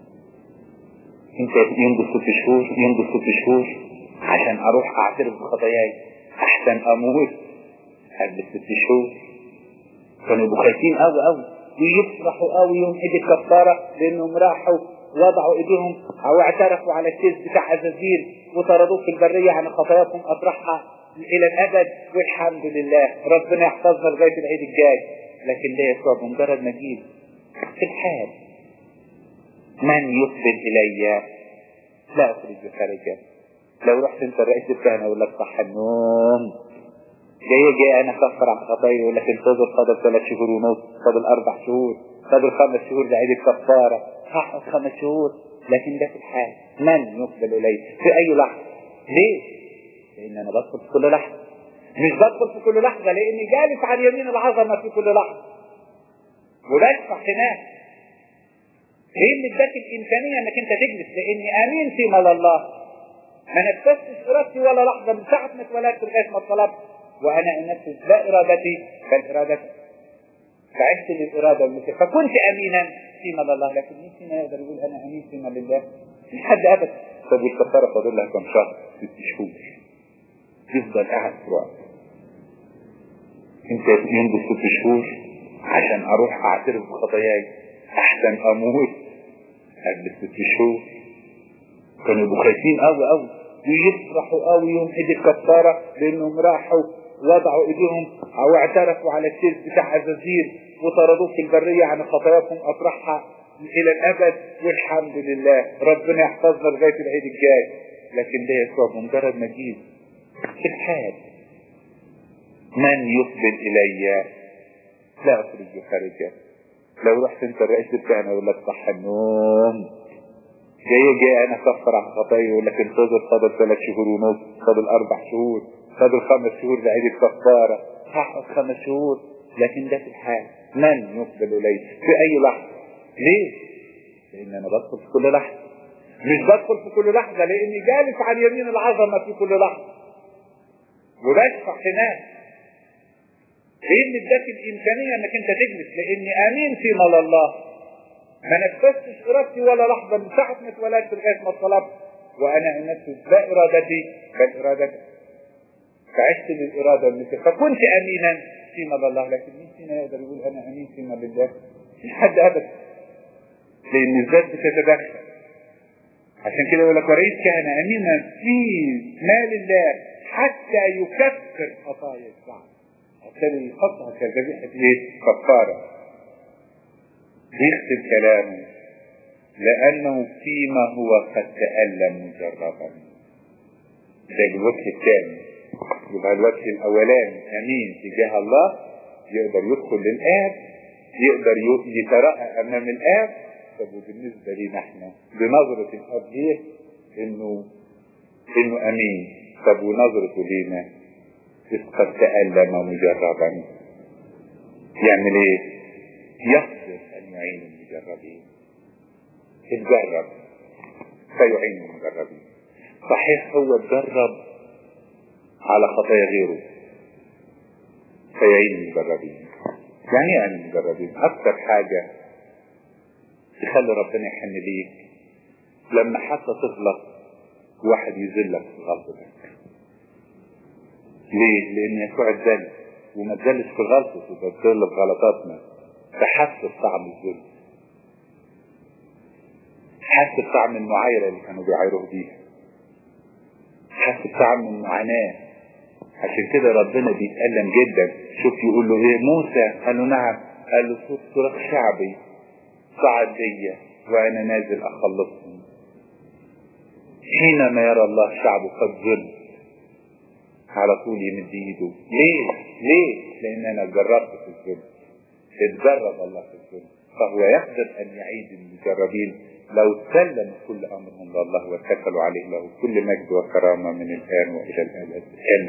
انت يمضي ست شهور يمضي ست شهور عشان اروح اعترف بخطاياي احسن اموت قبل ست شهور كانوا يبقوا خايفين قوي قوي ويفرحوا قوي يوم عيد الكفارة لانهم راحوا وضعوا ايديهم او اعترفوا على الكيس بتاع عزازيل وطردوه في البرية عن خطاياكم اطرحها الى الابد والحمد لله ربنا يحفظنا لغايه العيد الجاي لكن ده يسوع بمجرد ما جيل في الحال من يقبل الي لا اخرج خارجا لو رحت انت الرئيس الكهنه يقول لك صح النوم جاي جاي انا كفر عن خطايا يقول لك انتظر فاضل ثلاث شهور ونص فاضل اربع شهور فاضل خمس شهور لعيد الكفاره هحفظ خمس شهور لكن ده في الحال من يقبل الي في اي لحظه ليه؟ لان انا بدخل في كل لحظه مش بدخل في كل لحظه لاني جالس على يمين العظمه في كل لحظه وبدفع هناك ايه اللي اداك الامكانيه انك انت تجلس لاني امين في مال الله ما نفذتش ارادتي ولا لحظه من ساعه ما اتولدت لغايه ما طلبت وانا انفذ لا ارادتي بل ارادتك فعشت للاراده المسيح فكنت امينا في مال الله لكن مين فينا يقدر يقول انا امين في مال الله؟ مش حد ابدا طب والكفاره فاضل لها كم شهر؟ ست شهور يفضل قاعد في وقت انت يمضي ست شهور عشان اروح اعترف بخطاياي احسن اموت قبل ست شهور كانوا يبقوا خايفين قوي قوي ويفرحوا قوي يوم عيد الكفاره لانهم راحوا وضعوا ايديهم او اعترفوا على الشرك بتاع عزازيل وطردوه في البرية عن خطاياكم اطرحها الى الابد والحمد لله ربنا يحفظنا لغاية العيد الجاي لكن ده يسوع بمجرد ما جيت في الحال من يقبل الي لا اخرج خارجه لو رحت انت الرئيس بتاعنا يقول لك صح النوم جاي جاي انا كفر عن خطايا يقول لك انتظر فاضل ثلاث شهور ونص فاضل اربع شهور فاضل خمس شهور لعيد الكفاره هحفظ خمس شهور لكن ده في الحال من يقبل الي في اي لحظه ليه؟ لان انا بدخل في كل لحظه مش بدخل في كل لحظه لاني جالس عن يمين العظمه في كل لحظه وبشفع هناك لان اداك الامكانيه انك انت تجلس لاني امين فيما لله ما نفذتش ارادتي ولا لحظه من ساعه ما اتولدت لغايه ما طلبت وانا انفذ لا ارادتي بل ارادتك فعشت للاراده المثل فكنت امينا فيما لله لكن مين فينا يقدر يقول انا امين فيما لله؟ مش حد ابدا لان الذات بتتدخل عشان كده يقول لك ورئيس كان امينا في مال الله حتى يكفر خطايا الشعب عشان يحطها كذبيحه ايه؟ كفاره يختم كلامه لأنه فيما هو قد تألم مجربا ده الوجه الثاني يبقى الوجه الأولاني أمين تجاه الله يقدر يدخل للآب يقدر يترأى أمام الآب طب وبالنسبة لنا احنا بنظرة الأب ليه؟ إنه إنه أمين طب ونظرته لينا إذ قد تألم مجربا يعمل إيه؟ يقدر أن يعين المجربين اتجرب فيعين المجربين صحيح هو اتجرب على خطايا غيره فيعين المجربين يعني ايه يعني المجربين اكتر حاجة تخلي ربنا يحن ليك لما حتى تغلط واحد يذلك في غلطتك ليه؟ لان يسوع اتذل وما تذلش في غلطه وتذل في غلطاتنا فحس بطعم الذل حس بطعم المعايرة اللي كانوا بيعايروه بيها حس بطعم المعاناة عشان كده ربنا بيتألم جدا شوف يقول له ايه موسى قال له نعم قال له صوت صراخ شعبي صعد بيا وانا نازل اخلصهم حينما يرى الله شعبه قد ظل على طول يمد ايده ليه ليه لان انا جربت في الظلم اتجرب الله في الظلم فهو يقدر ان يعيد المجربين لو سلم كل امرهم لله واتكلوا عليه له كل مجد وكرامه من الان والى الابد